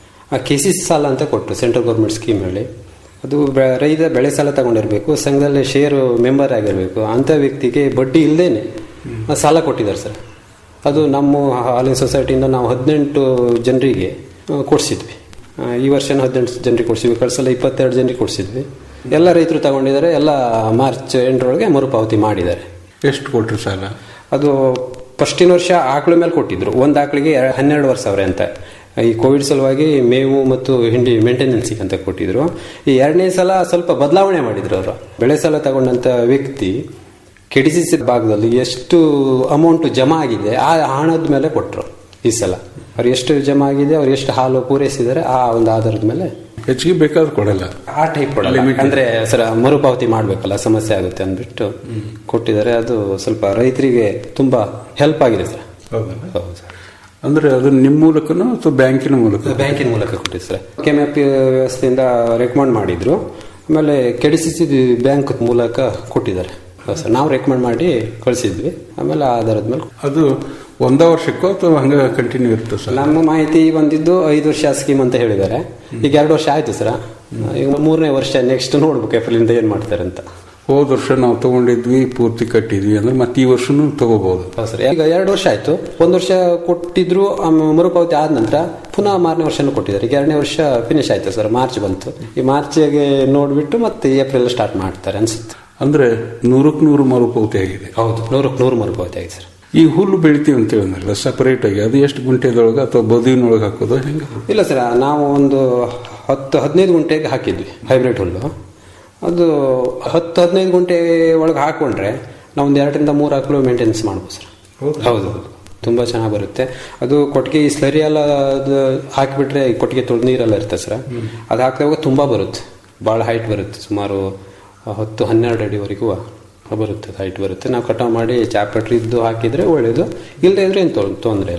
ಕೆ ಸಿ ಸಿ ಸಾಲ ಅಂತ ಕೊಟ್ಟರು ಸೆಂಟ್ರಲ್ ಗೌರ್ಮೆಂಟ್ ಸ್ಕೀಮ್ ಹೇಳಿ ಅದು ಬೆ- ರೈತ ಬೆಳೆ ಸಾಲ ತಗೊಂಡಿರ್ಬೇಕು ಸಂಘದಲ್ಲಿ ಶೇರು ಮೆಂಬರ್ ಆಗಿರಬೇಕು ಅಂತ ವ್ಯಕ್ತಿಗೆ ಬಡ್ಡಿ ಇಲ್ಲದೇನೆ ಸಾಲ ಕೊಟ್ಟಿದ್ದಾರೆ ಸರ್ ಅದು ನಮ್ಮ ಹಾಲಿನ ಸೊಸೈಟಿಯಿಂದ ನಾವು ಹದಿನೆಂಟು ಜನರಿಗೆ ಕೊಡಿಸಿದ್ವಿ ಈ ವರ್ಷನೂ ಹದಿನೆಂಟು ಜನರಿಗೆ ಕೊಡಿಸಿದ್ವಿ ಕಳ್ಸಲ್ಲ ಇಪ್ಪತ್ತೆರಡು ಜನರಿಗೆ ಕೊಡಿಸಿದ್ವಿ ಎಲ್ಲ ರೈತರು ತಗೊಂಡಿದ್ದಾರೆ ಎಲ್ಲ ಮಾರ್ಚ್ ಎಂಟರೊಳಗೆ ಮರುಪಾವತಿ ಮಾಡಿದ್ದಾರೆ ಎಷ್ಟು ಕೊಟ್ರು ಸಾಲ ಅದು ಫಸ್ಟಿನ ವರ್ಷ ಆಕಳ ಮೇಲೆ ಕೊಟ್ಟಿದ್ರು ಒಂದು ಆಕಳಿಗೆ ಎರ- ಹನ್ನೆರಡು ವರ್ಷ ಸಾವಿರ ಅಂತ ಈ ಕೋವಿಡ್ ಸಲುವಾಗಿ ಮೇವು ಮತ್ತು ಹಿಂಡಿ ಮೇಂಟೆನೆನ್ಸಿಗೆ ಅಂತ ಕೊಟ್ಟಿದ್ರು ಈ ಎರಡನೇ ಸಲ ಸ್ವಲ್ಪ ಬದಲಾವಣೆ ಮಾಡಿದ್ರು ಅವರು ಬೆಳೆ ಸಾಲ ತಗೊಂಡಂತ ವ್ಯಕ್ತಿ ಕೆಡಿಸಿಸಿ ಭಾಗದಲ್ಲಿ ಎಷ್ಟು ಅಮೌಂಟ್ ಜಮಾ ಆಗಿದೆ ಆ ಹಣದ ಮೇಲೆ ಕೊಟ್ಟರು ಈ ಸಲ ಅವ್ರು ಎಷ್ಟು ಜಮಾ ಆಗಿದೆ ಅವ್ರು ಎಷ್ಟು ಹಾಲು ಪೂರೈಸಿದ್ದಾರೆ ಆ ಒಂದು ಆಧಾರದ ಮೇಲೆ ಹೆಚ್ಚಿಗೆ ಬೇಕಾದ್ರೂ ಕೊಡಲ್ಲ ಆ ಟೈಪ್ ಕೊಡಲ್ಲ ಅಂದ್ರೆ ಸರ್ ಮರುಪಾವತಿ ಮಾಡ್ಬೇಕಲ್ಲ ಸಮಸ್ಯೆ ಆಗುತ್ತೆ ಅಂದ್ಬಿಟ್ಟು ಕೊಟ್ಟಿದ್ದಾರೆ ಅದು ಸ್ವಲ್ಪ ರೈತರಿಗೆ ತುಂಬಾ ಹೆಲ್ಪ್ ಆಗಿದೆ ಸರ್ ಹೌದು ಸರ್ ಅಂದ್ರೆ ಅದು ನಿಮ್ಮ ಮೂಲಕನೋ ಅಥವಾ ಬ್ಯಾಂಕಿನ ಮೂಲಕ ಬ್ಯಾಂಕಿನ ಮೂಲಕ ಕೊಟ್ಟಿದ್ದು ಸರ್ ಕೆಮ್ಯಾಪಿ ವ್ಯವಸ್ಥೆಯಿಂದ ರೆಕಮೆಂಡ್ ಮಾಡಿದ್ರು ಆಮೇಲೆ ಕೆಡಿಸಿಸಿ ಬ್ಯಾಂಕ್ ಮೂಲಕ ಕೊಟ್ಟಿದ್ದಾರೆ ಹೌದು ಸರ್ ನಾವು ರೆಕಮೆಂಡ್ ಮಾಡಿ ಕಳಿಸಿದ್ವಿ ಆಮೇಲೆ ಆಧಾರದ ಮೇಲೆ ಅದು ಒಂದ ವರ್ಷಕ್ಕೋ ಅಥವಾ ಹಂಗ ಕಂಟಿನ್ಯೂ ಇರುತ್ತೆ ಸರ್ ನಮ್ಮ ಮಾಹಿತಿ ಬಂದಿದ್ದು ಐದು ವರ್ಷ ಸ್ಕೀಮ್ ಅಂತ ಹೇಳಿದ್ದಾರೆ ಈಗ ಎರಡು ವರ್ಷ ಆಯ್ತು ಸರ್ ಈಗ ಮೂರನೇ ವರ್ಷ ನೆಕ್ಸ್ಟ್ ನೋಡ್ಬೇಕು ಏಪ್ರಿಲಿಂದ ಏನ್ ಮಾಡ್ತಾರೆ ಅಂತ ಹೋದ ವರ್ಷ ನಾವು ತಗೊಂಡಿದ್ವಿ ಪೂರ್ತಿ ಕಟ್ಟಿದ್ವಿ ಅಂದ್ರೆ ಮತ್ತೆ ಈ ವರ್ಷನೂ ತಗೋಬಹುದು ಹೌದು ಸರ್ ಈಗ ಎರಡು ವರ್ಷ ಆಯ್ತು ಒಂದು ವರ್ಷ ಕೊಟ್ಟಿದ್ರು ಆಮೇಲೆ ಮರುಪಾವತಿ ಆದ ನಂತರ ಪುನಃ ಮಾರನೇ ವರ್ಷನೂ ಕೊಟ್ಟಿದ್ದಾರೆ ಈಗ ಎರಡನೇ ವರ್ಷ ಫಿನಿಶ್ ಆಯ್ತು ಸರ್ ಮಾರ್ಚ್ ಬಂತು ಈ ಮಾರ್ಚ್ಗೆ ನೋಡ್ಬಿಟ್ಟು ಮತ್ತೆ ಏಪ್ರಿಲ್ ಸ್ಟಾರ್ಟ್ ಮಾಡ್ತಾರೆ ಅನ್ಸುತ್ತೆ ಅಂದ್ರೆ ನೂರಕ್ಕೆ ನೂರು ಮರುಪಾವತಿ ಆಗಿದೆ ಹೌದು ನೂರಕ್ಕೆ ನೂರು ಮರುಪಾವತಿ ಆಗಿದೆ ಸರ್ ಈ ಹುಲ್ಲು ಬೆಳಿತೀವಿ ಅಂತ ಹೇಳಿದ್ರಲ್ಲ ಸಪರೇಟ್ ಆಗಿ ಅದು ಎಷ್ಟು ಗುಂಟೆದೊಳಗೆ ಅಥವಾ ಬದುವಿನೊಳಗೆ ಹಾಕೋದು ಹೆಂಗೆ ಇಲ್ಲ ಸರ್ ನಾವು ಒಂದು ಹತ್ತು ಹದಿನೈದು ಗುಂಟೆಗೆ ಹಾಕಿದ್ವಿ ಹೈಬ್ರಿಡ್ ಹುಲ್ಲು ಅದು ಹತ್ತು ಹದಿನೈದು ಗುಂಟೆ ಒಳಗೆ ಹಾಕೊಂಡ್ರೆ ನಾವು ಒಂದು ಎರಡರಿಂದ ಮೂರು ಆಕಳು ಮೇಂಟೆನೆನ್ಸ್ ಮಾಡ್ಬೋದು ಸರ್ ಹೌದು ತುಂಬ ಚೆನ್ನಾಗಿ ಬರುತ್ತೆ ಅದು ಕೊಟ್ಟಿಗೆ ಈ ಸ್ಲರಿ ಎಲ್ಲ ಅದು ಹಾಕಿಬಿಟ್ರೆ ಈ ಕೊಟ್ಟಿಗೆ ತೊಳೆದು ನೀರೆಲ್ಲ ಇರುತ್ತೆ ಸರ್ ಅದು ಹಾಕಿದಾಗ ತುಂಬ ಬರುತ್ತೆ ಭಾಳ ಹೈಟ್ ಬರುತ್ತೆ ಸುಮಾರು ಹತ್ತು ಹನ್ನೆರಡು ಅಡಿವರೆಗೂ ಬರುತ್ತೆ ಹೈಟ್ ಬರುತ್ತೆ ನಾವು ಕಟಾವ್ ಮಾಡಿ ಚಾಪಟ್ರಿ ಇದ್ದು ಹಾಕಿದ್ರೆ ಒಳ್ಳೇದು ಇಲ್ಲದೆ ಇದ್ರೆ ಏನು ತೊಂದರೆ ಇಲ್ಲ ಸರ್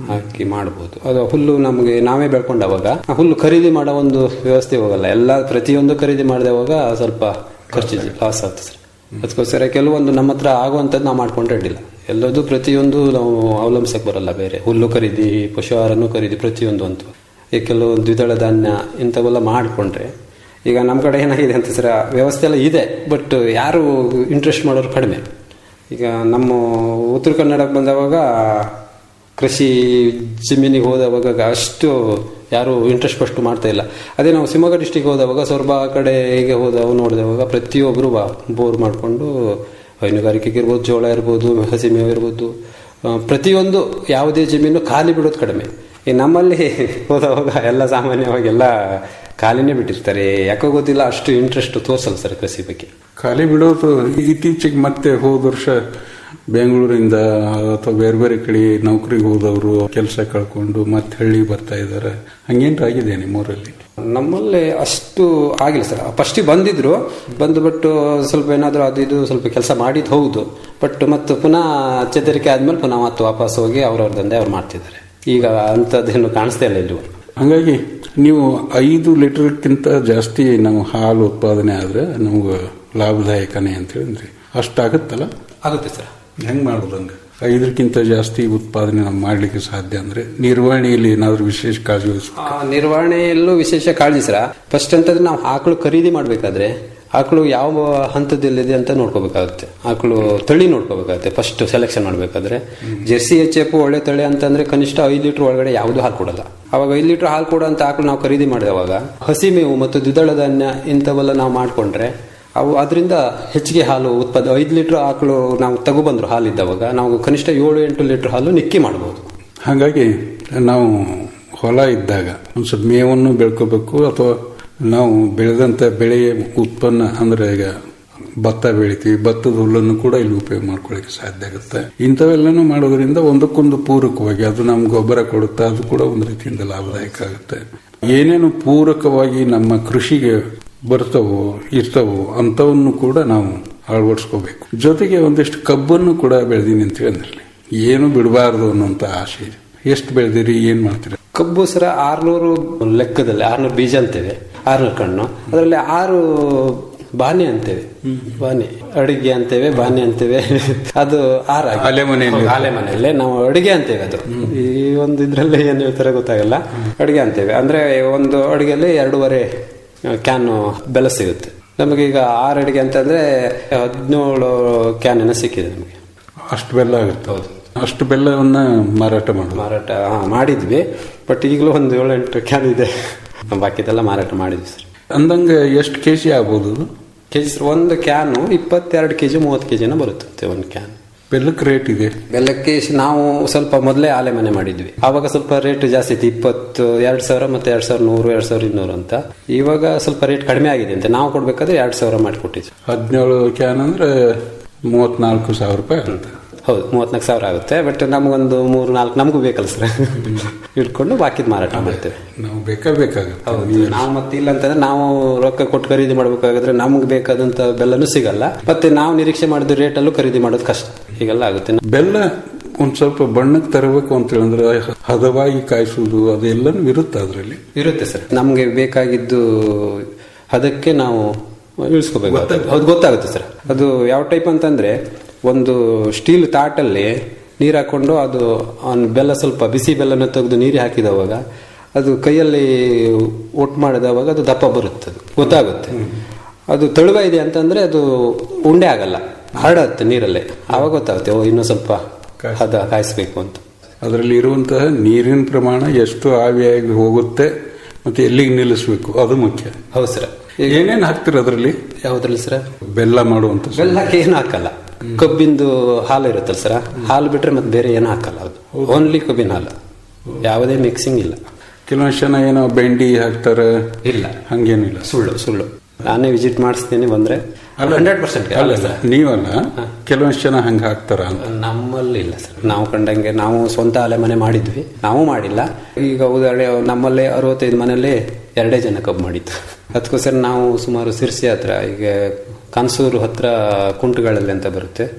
ಹಾಕಿ ಮಾಡ್ಬೋದು ಅದು ಹುಲ್ಲು ನಮಗೆ ನಾವೇ ಬೆಳ್ಕೊಂಡವಾಗ ಆ ಹುಲ್ಲು ಖರೀದಿ ಮಾಡೋ ಒಂದು ವ್ಯವಸ್ಥೆ ಹೋಗಲ್ಲ ಎಲ್ಲ ಪ್ರತಿಯೊಂದು ಖರೀದಿ ಮಾಡಿದವಾಗ ಸ್ವಲ್ಪ ಖರ್ಚು ಲಾಸ್ ಆಗ್ತದೆ ಸರ್ ಅದಕ್ಕೋಸ್ಕರ ಕೆಲವೊಂದು ನಮ್ಮ ಹತ್ರ ಆಗುವಂಥದ್ದು ನಾವು ಮಾಡ್ಕೊಂಡ್ರೆ ಅಡ್ಡಿಲ್ಲ ಎಲ್ಲದೂ ಪ್ರತಿಯೊಂದು ನಾವು ಅವಲಂಬಿಸಕ್ಕೆ ಬರಲ್ಲ ಬೇರೆ ಹುಲ್ಲು ಖರೀದಿ ಪಶು ಆಹಾರನೂ ಖರೀದಿ ಪ್ರತಿಯೊಂದು ಅಂತ ಈ ಕೆಲವು ದ್ವಿದಳ ಧಾನ್ಯ ಇಂಥವೆಲ್ಲ ಮಾಡಿಕೊಂಡ್ರೆ ಈಗ ನಮ್ಮ ಕಡೆ ಏನಾಗಿದೆ ಅಂತ ಸರ್ ವ್ಯವಸ್ಥೆ ಎಲ್ಲ ಇದೆ ಬಟ್ ಯಾರು ಇಂಟ್ರೆಸ್ಟ್ ಮಾಡೋರು ಕಡಿಮೆ ಈಗ ನಮ್ಮ ಉತ್ತರ ಕನ್ನಡಕ್ಕೆ ಬಂದವಾಗ ಕೃಷಿ ಜಮೀನಿಗೆ ಹೋದವಾಗ ಅಷ್ಟು ಯಾರು ಇಂಟ್ರೆಸ್ಟ್ ಫಸ್ಟ್ ಮಾಡ್ತಾ ಇಲ್ಲ ಅದೇ ನಾವು ಶಿವಮೊಗ್ಗ ಡಿಸ್ಟಿಕ್ ಹೋದವಾಗ ಸೊರಬ ಕಡೆ ಹೀಗೆ ಹೋದವಾಗ ನೋಡಿದವಾಗ ಪ್ರತಿಯೊಬ್ಬರು ಬೋರ್ ಮಾಡಿಕೊಂಡು ಹೈನುಗಾರಿಕೆಗೆ ಇರ್ಬೋದು ಜೋಳ ಇರ್ಬೋದು ಹಸಿ ಮೇವು ಇರ್ಬೋದು ಆ, ಪ್ರತಿಯೊಂದು ಯಾವುದೇ ಜಮೀನು ಖಾಲಿ ಬಿಡೋದು ಕಡಿಮೆ ಈ ನಮ್ಮಲ್ಲಿ ಹೋದವಾಗ ಎಲ್ಲ ಸಾಮಾನ್ಯವಾಗಿ ಎಲ್ಲ ಖಾಲಿನೇ ಬಿಟ್ಟಿರ್ತಾರೆ ಯಾಕೋ ಗೊತ್ತಿಲ್ಲ ಅಷ್ಟು ಇಂಟ್ರೆಸ್ಟ್ ತೋರಿಸಲ್ಲ ಸರ್ ಕೃಷಿ ಬಗ್ಗೆ ಖಾಲಿ ಬಿಡೋದು ಇತ್ತೀಚೆಗೆ ಮತ್ತೆ ಹೋದ ವರ್ಷ ಬೆಂಗಳೂರಿಂದ ಅಥವಾ ಬೇರೆ ಬೇರೆ ಕಡೆ ನೌಕರಿಗೆ ಹೋದವರು ಕೆಲಸ ಕಳ್ಕೊಂಡು ಮತ್ತೆ ಹಳ್ಳಿ ಬರ್ತಾ ಇದ್ದಾರೆ ಹಂಗೇನ್ರ ಆಗಿದೆ ನಿಮ್ಮೂರಲ್ಲಿ ನಮ್ಮಲ್ಲಿ ಅಷ್ಟು ಆಗಿಲ್ಲ ಸರ್ ಫಸ್ಟಿಗೆ ಬಂದಿದ್ರು ಬಂದು ಬಟ್ ಸ್ವಲ್ಪ ಏನಾದರೂ ಅದು ಇದು ಸ್ವಲ್ಪ ಕೆಲಸ ಮಾಡಿದ್ದು ಹೌದು ಬಟ್ ಮತ್ತೆ ಪುನಃ ಚೇತರಿಕೆ ಆದ್ಮೇಲೆ ಪುನಃ ಮತ್ತೆ ವಾಪಸ್ ಹೋಗಿ ಅವ್ರವ್ರ ದಂಧೆ ಅವ್ರು ಮಾಡ್ತಿದ್ದಾರೆ ಈಗ ಅಂಥದ್ದೇನು ಕಾಣಿಸ್ತಾ ಇಲ್ಲ ಇಲ್ಲೂ ಹಂಗಾಗಿ ನೀವು ಐದು ಲೀಟರ್ಕ್ಕಿಂತ ಜಾಸ್ತಿ ನಾವು ಹಾಲು ಉತ್ಪಾದನೆ ಆದ್ರೆ ನಮ್ಗೆ ಲಾಭದಾಯಕನೇ ಅಂತ ಹೇಳಿದ್ರಿ ಅಷ್ಟಾಗುತ್ತಲ್ಲ ಆಗುತ್ತೆ ಸರ್ ಹೆಂಗ್ ಮಾಡೋದು ಹಂಗೆ ಐದಕ್ಕಿಂತ ಜಾಸ್ತಿ ಉತ್ಪಾದನೆ ನಾವು ಮಾಡ್ಲಿಕ್ಕೆ ಸಾಧ್ಯ ಅಂದ್ರೆ ನಿರ್ವಹಣೆಯಲ್ಲಿ ಏನಾದರೂ ವಿಶೇಷ ಕಾಳಜಿ ವಹಿಸ್ಬೇಕು ಆ, ನಿರ್ವಹಣೆಯಲ್ಲೂ ವಿಶೇಷ ಕಾಳಜಿ ಸರ ಫಸ್ಟ್ ಅಂತಂದ್ರೆ ನಾವು ಆಕಳು ಖರೀದಿ ಮಾಡಬೇಕಾದ್ರೆ ಆಕಳು ಯಾವ ಹಂತದಲ್ಲಿದೆ ಅಂತ ನೋಡ್ಕೋಬೇಕಾಗುತ್ತೆ ಆಕಳು ತಳಿ ನೋಡ್ಕೋಬೇಕಾಗುತ್ತೆ ಫಸ್ಟ್ ಸೆಲೆಕ್ಷನ್ ಮಾಡಬೇಕಾದ್ರೆ ಜೆರ್ಸಿ ಎಚ್ ಎಫ್ ಒಳ್ಳೆ ತಳಿ ಅಂತಂದ್ರೆ ಕನಿಷ್ಠ ಐದು ಲೀಟರ್ ಒಳಗಡೆ ಯಾವುದು ಹಾಲು ಕೊಡಲ್ಲ ಅವಾಗ ಐದು ಲೀಟರ್ ಹಾಲು ಕೊಡೋಂತ ಆಕಳು ನಾವು ಖರೀದಿ ಮಾಡಿದವಾಗ ಹಸಿ ಮೇವು ಮತ್ತು ದ್ವಿದಳ ಧಾನ್ಯ ಇಂಥವೆಲ್ಲ ನಾವು ಮಾಡ್ಕೊಂಡ್ರೆ ಅವು ಅದರಿಂದ ಹೆಚ್ಚಿಗೆ ಹಾಲು ಉತ್ಪಾದ ಐದು ಲೀಟರ್ ಆಕಳು ನಾವು ತಗೊಬಂದ್ರು ಹಾಲಿದ್ದವಾಗ ನಾವು ಕನಿಷ್ಠ ಏಳು ಎಂಟು ಲೀಟರ್ ಹಾಲು ನಿಕ್ಕಿ ಮಾಡ್ಬೋದು ಹಾಗಾಗಿ ನಾವು ಹೊಲ ಇದ್ದಾಗ ಒಂದು ಸ್ವಲ್ಪ ಮೇವನ್ನು ಬೆಳ್ಕೋಬೇಕು ಅಥವಾ ನಾವು ಬೆಳೆದಂತ ಬೆಳೆಯ ಉತ್ಪನ್ನ ಅಂದ್ರೆ ಈಗ ಭತ್ತ ಬೆಳಿತೀವಿ ಭತ್ತದ ಹುಲ್ಲನ್ನು ಕೂಡ ಇಲ್ಲಿ ಉಪಯೋಗ ಮಾಡ್ಕೊಳ್ಳಿಕ್ಕೆ ಸಾಧ್ಯ ಆಗುತ್ತೆ ಇಂಥವೆಲ್ಲನೂ ಮಾಡೋದ್ರಿಂದ ಒಂದಕ್ಕೊಂದು ಪೂರಕವಾಗಿ ಅದು ನಮ್ಗೆ ಗೊಬ್ಬರ ಕೊಡುತ್ತೆ ಅದು ಕೂಡ ಒಂದು ರೀತಿಯಿಂದ ಲಾಭದಾಯಕ ಆಗುತ್ತೆ ಏನೇನು ಪೂರಕವಾಗಿ ನಮ್ಮ ಕೃಷಿಗೆ ಬರ್ತಾವೋ ಇರ್ತಾವೋ ಅಂಥವನ್ನು ಕೂಡ ನಾವು ಅಳವಡಿಸ್ಕೋಬೇಕು ಜೊತೆಗೆ ಒಂದಿಷ್ಟು ಕಬ್ಬನ್ನು ಕೂಡ ಬೆಳೆದೀನಿ ಅಂತ ಹೇಳಿದ್ರಲ್ಲಿ ಏನು ಬಿಡಬಾರ್ದು ಅನ್ನೋಂಥ ಆಸೆ ಇದೆ ಎಷ್ಟು ಬೆಳೆದಿರಿ ಏನ್ ಮಾಡ್ತೀರಿ ಕಬ್ಬು ಸರ ಆರ್ನೂರು ಲೆಕ್ಕದಲ್ಲಿ ಆರ್ನೂರು ಬೀಜ ಅಂತೇವೆ ಆರ್ನೂರು ಕಣ್ಣು ಅದರಲ್ಲಿ ಆರು ಬಾನೆ ಅಂತೇವೆ ಬಾನೆ ಅಡಿಗೆ ಅಂತೇವೆ ಬಾನೆ ಅಂತೇವೆ ಅದು ಆರ ಅಲೆ ಮನೆಯಲ್ಲಿ ಆಲೆ ಮನೆಯಲ್ಲೇ ನಾವು ಅಡಿಗೆ ಅಂತೇವೆ ಅದು ಈ ಒಂದು ಇದ್ರಲ್ಲಿ ಏನ್ ಹೇಳ್ತಾರೆ ಗೊತ್ತಾಗಲ್ಲ ಅಡಿಗೆ ಅಂತೇವೆ ಅಂದ್ರೆ ಒಂದು ಅಡಿಗೆಯಲ್ಲಿ ಎರಡೂವರೆ ಕ್ಯಾನ್ ಬೆಲೆ ಸಿಗುತ್ತೆ ನಮಗೆ ಈಗ ಆರು ಅಡಿಗೆ ಅಂತಂದ್ರೆ ಹದಿನೇಳು ಕ್ಯಾನ್ ಏನೋ ಸಿಕ್ಕಿದೆ ನಮಗೆ ಅಷ್ಟು ಬೆಲ್ಲ ಆಗುತ್ತೆ ಅಷ್ಟು ಬೆಲ್ಲವನ್ನ ಮಾರಾಟ ಮಾಡೋದು ಮಾರಾಟ ಹಾ, ಮಾಡಿದ್ವಿ ಬಟ್ ಈಗಲೂ ಒಂದು ಏಳು ಎಂಟು ಕ್ಯಾನ್ ಇದೆ ಬಾಕಿದೆಲ್ಲ ಮಾರಾಟ ಮಾಡಿದ್ವಿ ಸರ್ ಅಂದಂಗ ಎಷ್ಟು ಕೆಜಿ ಆಗ್ಬೋದು ಅದು? ಕೆಜಿ ಸರ್ ಒಂದು ಕ್ಯಾನು ಇಪ್ಪತ್ತೆರಡು ಕೆಜಿ ಮೂವತ್ತು ಕೆಜಿನ ಬರುತ್ತೆ ಒಂದು ಕ್ಯಾನ್ ಬೆಲ್ಲಕ್ಕೆ ರೇಟ್ ಇದೆ ಬೆಲ್ಲಕ್ಕೆ ಶ- ನಾವು ಸ್ವಲ್ಪ ಮೊದಲೇ ಆಲೆ ಮನೆ ಮಾಡಿದ್ವಿ ಆವಾಗ ಸ್ವಲ್ಪ ರೇಟ್ ಜಾಸ್ತಿ ಇತ್ತು ಇಪ್ಪತ್ತು ಎರಡು ಸಾವಿರ ಮತ್ತೆ ಎರಡ್ ಸಾವಿರ ನೂರು ಎರಡ್ ಸಾವಿರ ಇನ್ನೂರು ಅಂತ ಇವಾಗ ಸ್ವಲ್ಪ ರೇಟ್ ಕಡಿಮೆ ಆಗಿದೆ ಅಂತ ನಾವು ಕೊಡ್ಬೇಕಾದ್ರೆ ಎರಡ್ ಸಾವಿರ ಮಾಡಿಕೊಟ್ಟಿದ್ವಿ ಹದಿನೇಳು ಕ್ಯಾನ್ ಅಂದ್ರೆ ಮೂವತ್ನಾಲ್ಕು ಸಾವಿರ ರೂಪಾಯಿ ಆಗುತ್ತೆ ಹೌದು ಮೂವತ್ನಾಲ್ಕು ಸಾವಿರ ಆಗುತ್ತೆ ಬಟ್ ನಮಗೊಂದು ಮೂರು ನಾಲ್ಕು ನಮಗೂ ಬೇಕಲ್ಲ ಸರ್ ಇಟ್ಕೊಂಡು ಬಾಕಿದ್ ಮಾರಾಟ ಮಾಡ್ತೇವೆ ನಾವು ಬೇಕಾ ಬೇಕಾಗುತ್ತೆ ಹೌದು ನಾವು ಮತ್ತೆ ಇಲ್ಲ ಅಂತಂದ್ರೆ ನಾವು ರೊಕ್ಕ ಕೊಟ್ಟು ಖರೀದಿ ಮಾಡ್ಬೇಕಾದ್ರೆ ನಮ್ಗೆ ಬೇಕಾದಂತ ಬೆಲ್ಲನೂ ಸಿಗಲ್ಲ ಮತ್ತೆ ನಾವು ನಿರೀಕ್ಷೆ ಮಾಡಿದ ರೇಟ್ ಅಲ್ಲೂ ಖರೀದಿ ಮಾಡೋದು ಕಷ್ಟ ಹೀಗೆಲ್ಲ ಆಗುತ್ತೆ ಬೆಲ್ಲ ಒಂದ್ ಸ್ವಲ್ಪ ಬಣ್ಣಕ್ಕೆ ತರಬೇಕು ಅಂತ ಹೇಳಿದ್ರೆ ಹದವಾಗಿ ಕಾಯಿಸುವುದು ಅದೆಲ್ಲನೂ ಇರುತ್ತೆ ಅದರಲ್ಲಿ ಇರುತ್ತೆ ಸರ್ ನಮ್ಗೆ ಬೇಕಾಗಿದ್ದು ಅದಕ್ಕೆ ನಾವು ಇಳಿಸ್ಕೋಬೇಕು ಹೌದು ಗೊತ್ತಾಗುತ್ತೆ ಸರ್ ಅದು ಯಾವ ಟೈಪ್ ಅಂತಂದ್ರೆ ಒಂದು ಸ್ಟೀಲ್ ತಾಟಲ್ಲಿ ನೀರು ಹಾಕೊಂಡು ಅದು ಅವ್ನ್ ಬೆಲ್ಲ ಸ್ವಲ್ಪ ಬಿಸಿ ಬೆಲ್ಲನ ತೆಗೆದು ನೀರು ಹಾಕಿದವಾಗ ಅದು ಕೈಯಲ್ಲಿ ಒಟ್ಟು ಮಾಡಿದವಾಗ ಅದು ದಪ್ಪ ಬರುತ್ತೆ ಅದು ಗೊತ್ತಾಗುತ್ತೆ ಅದು ತಳುವ ಇದೆ ಅಂತಂದ್ರೆ ಅದು ಉಂಡೆ ಆಗಲ್ಲ ಹರಡುತ್ತೆ ನೀರಲ್ಲೇ ಆವಾಗ ಗೊತ್ತಾಗುತ್ತೆ ಓ ಇನ್ನೂ ಸ್ವಲ್ಪ ಹದ ಕಾಯಿಸ್ಬೇಕು ಅಂತ ಅದರಲ್ಲಿ ಇರುವಂತಹ ನೀರಿನ ಪ್ರಮಾಣ ಎಷ್ಟು ಆವಿಯಾಗಿ ಹೋಗುತ್ತೆ ಮತ್ತೆ ಎಲ್ಲಿಗೆ ನಿಲ್ಲಿಸಬೇಕು ಅದು ಮುಖ್ಯ ಹೌದು ಸರ್ ಏನೇನು ಹಾಕ್ತೀರ ಅದರಲ್ಲಿ ಯಾವ್ದ್ರಲ್ಲಿ ಸರ್ ಬೆಲ್ಲ ಮಾಡುವಂತ ಬೆಲ್ಲಕ್ಕೆ ಏನು ಹಾಕಲ್ಲ ಕಬ್ಬಿಂದು ಹಾಲು ಇರುತ್ತಲ್ಲ ಸರ್ ಹಾಲು ಬಿಟ್ರೆ ಮತ್ತೆ ಬೇರೆ ಏನು ಹಾಕಲ್ಲ ಅದು ಓನ್ಲಿ ಕಬ್ಬಿನ ಹಾಲು ಯಾವುದೇ ಮಿಕ್ಸಿಂಗ್ ಇಲ್ಲ ಕೆಲವೊಂದು ಜನ ಏನೋ ಬೆಂಡಿ ಹಾಕ್ತಾರೆ ಇಲ್ಲ ಹಂಗೇನಿಲ್ಲ ಸುಳ್ಳು ಸುಳ್ಳು ನಾನೇ ವಿಸಿಟ್ ಮಾಡಿಸ್ತೀನಿ ಬಂದ್ರೆ ಹಂಡ್ರೆಡ್ ಪರ್ಸೆಂಟ್ ಅಲ್ಲ ನೀವಲ್ಲ ಕೆಲವೊಂದು ಜನ ಹಂಗ ಹಾಕ್ತಾರ ಅಂತ ನಮ್ಮಲ್ಲಿ ಇಲ್ಲ ಸರ್ ನಾವು ಕಂಡಂಗೆ ನಾವು ಸ್ವಂತ ಅಲೆ ಮನೆ ಮಾಡಿದ್ವಿ ನಾವು ಮಾಡಿಲ್ಲ ಈಗ ಉದಾಹರಣೆ ನಮ್ಮಲ್ಲೇ ಅರವತ್ತೈದು ಮನೆಯಲ್ಲಿ ಎರಡೇ ಜನ ಕಬ್ಬು ಮಾಡಿದ್ದು ಅದಕ್ಕೋಸ್ಕರ ನಾವು ಸುಮಾರು ಸಿರ್ಸಿ ಹತ್ರ ಈಗ ಕನ್ಸೂರು ಹತ್ರ ಕುಂಟುಗಳಲ್ಲಿ ಅಂತ ಬರುತ್ತೆ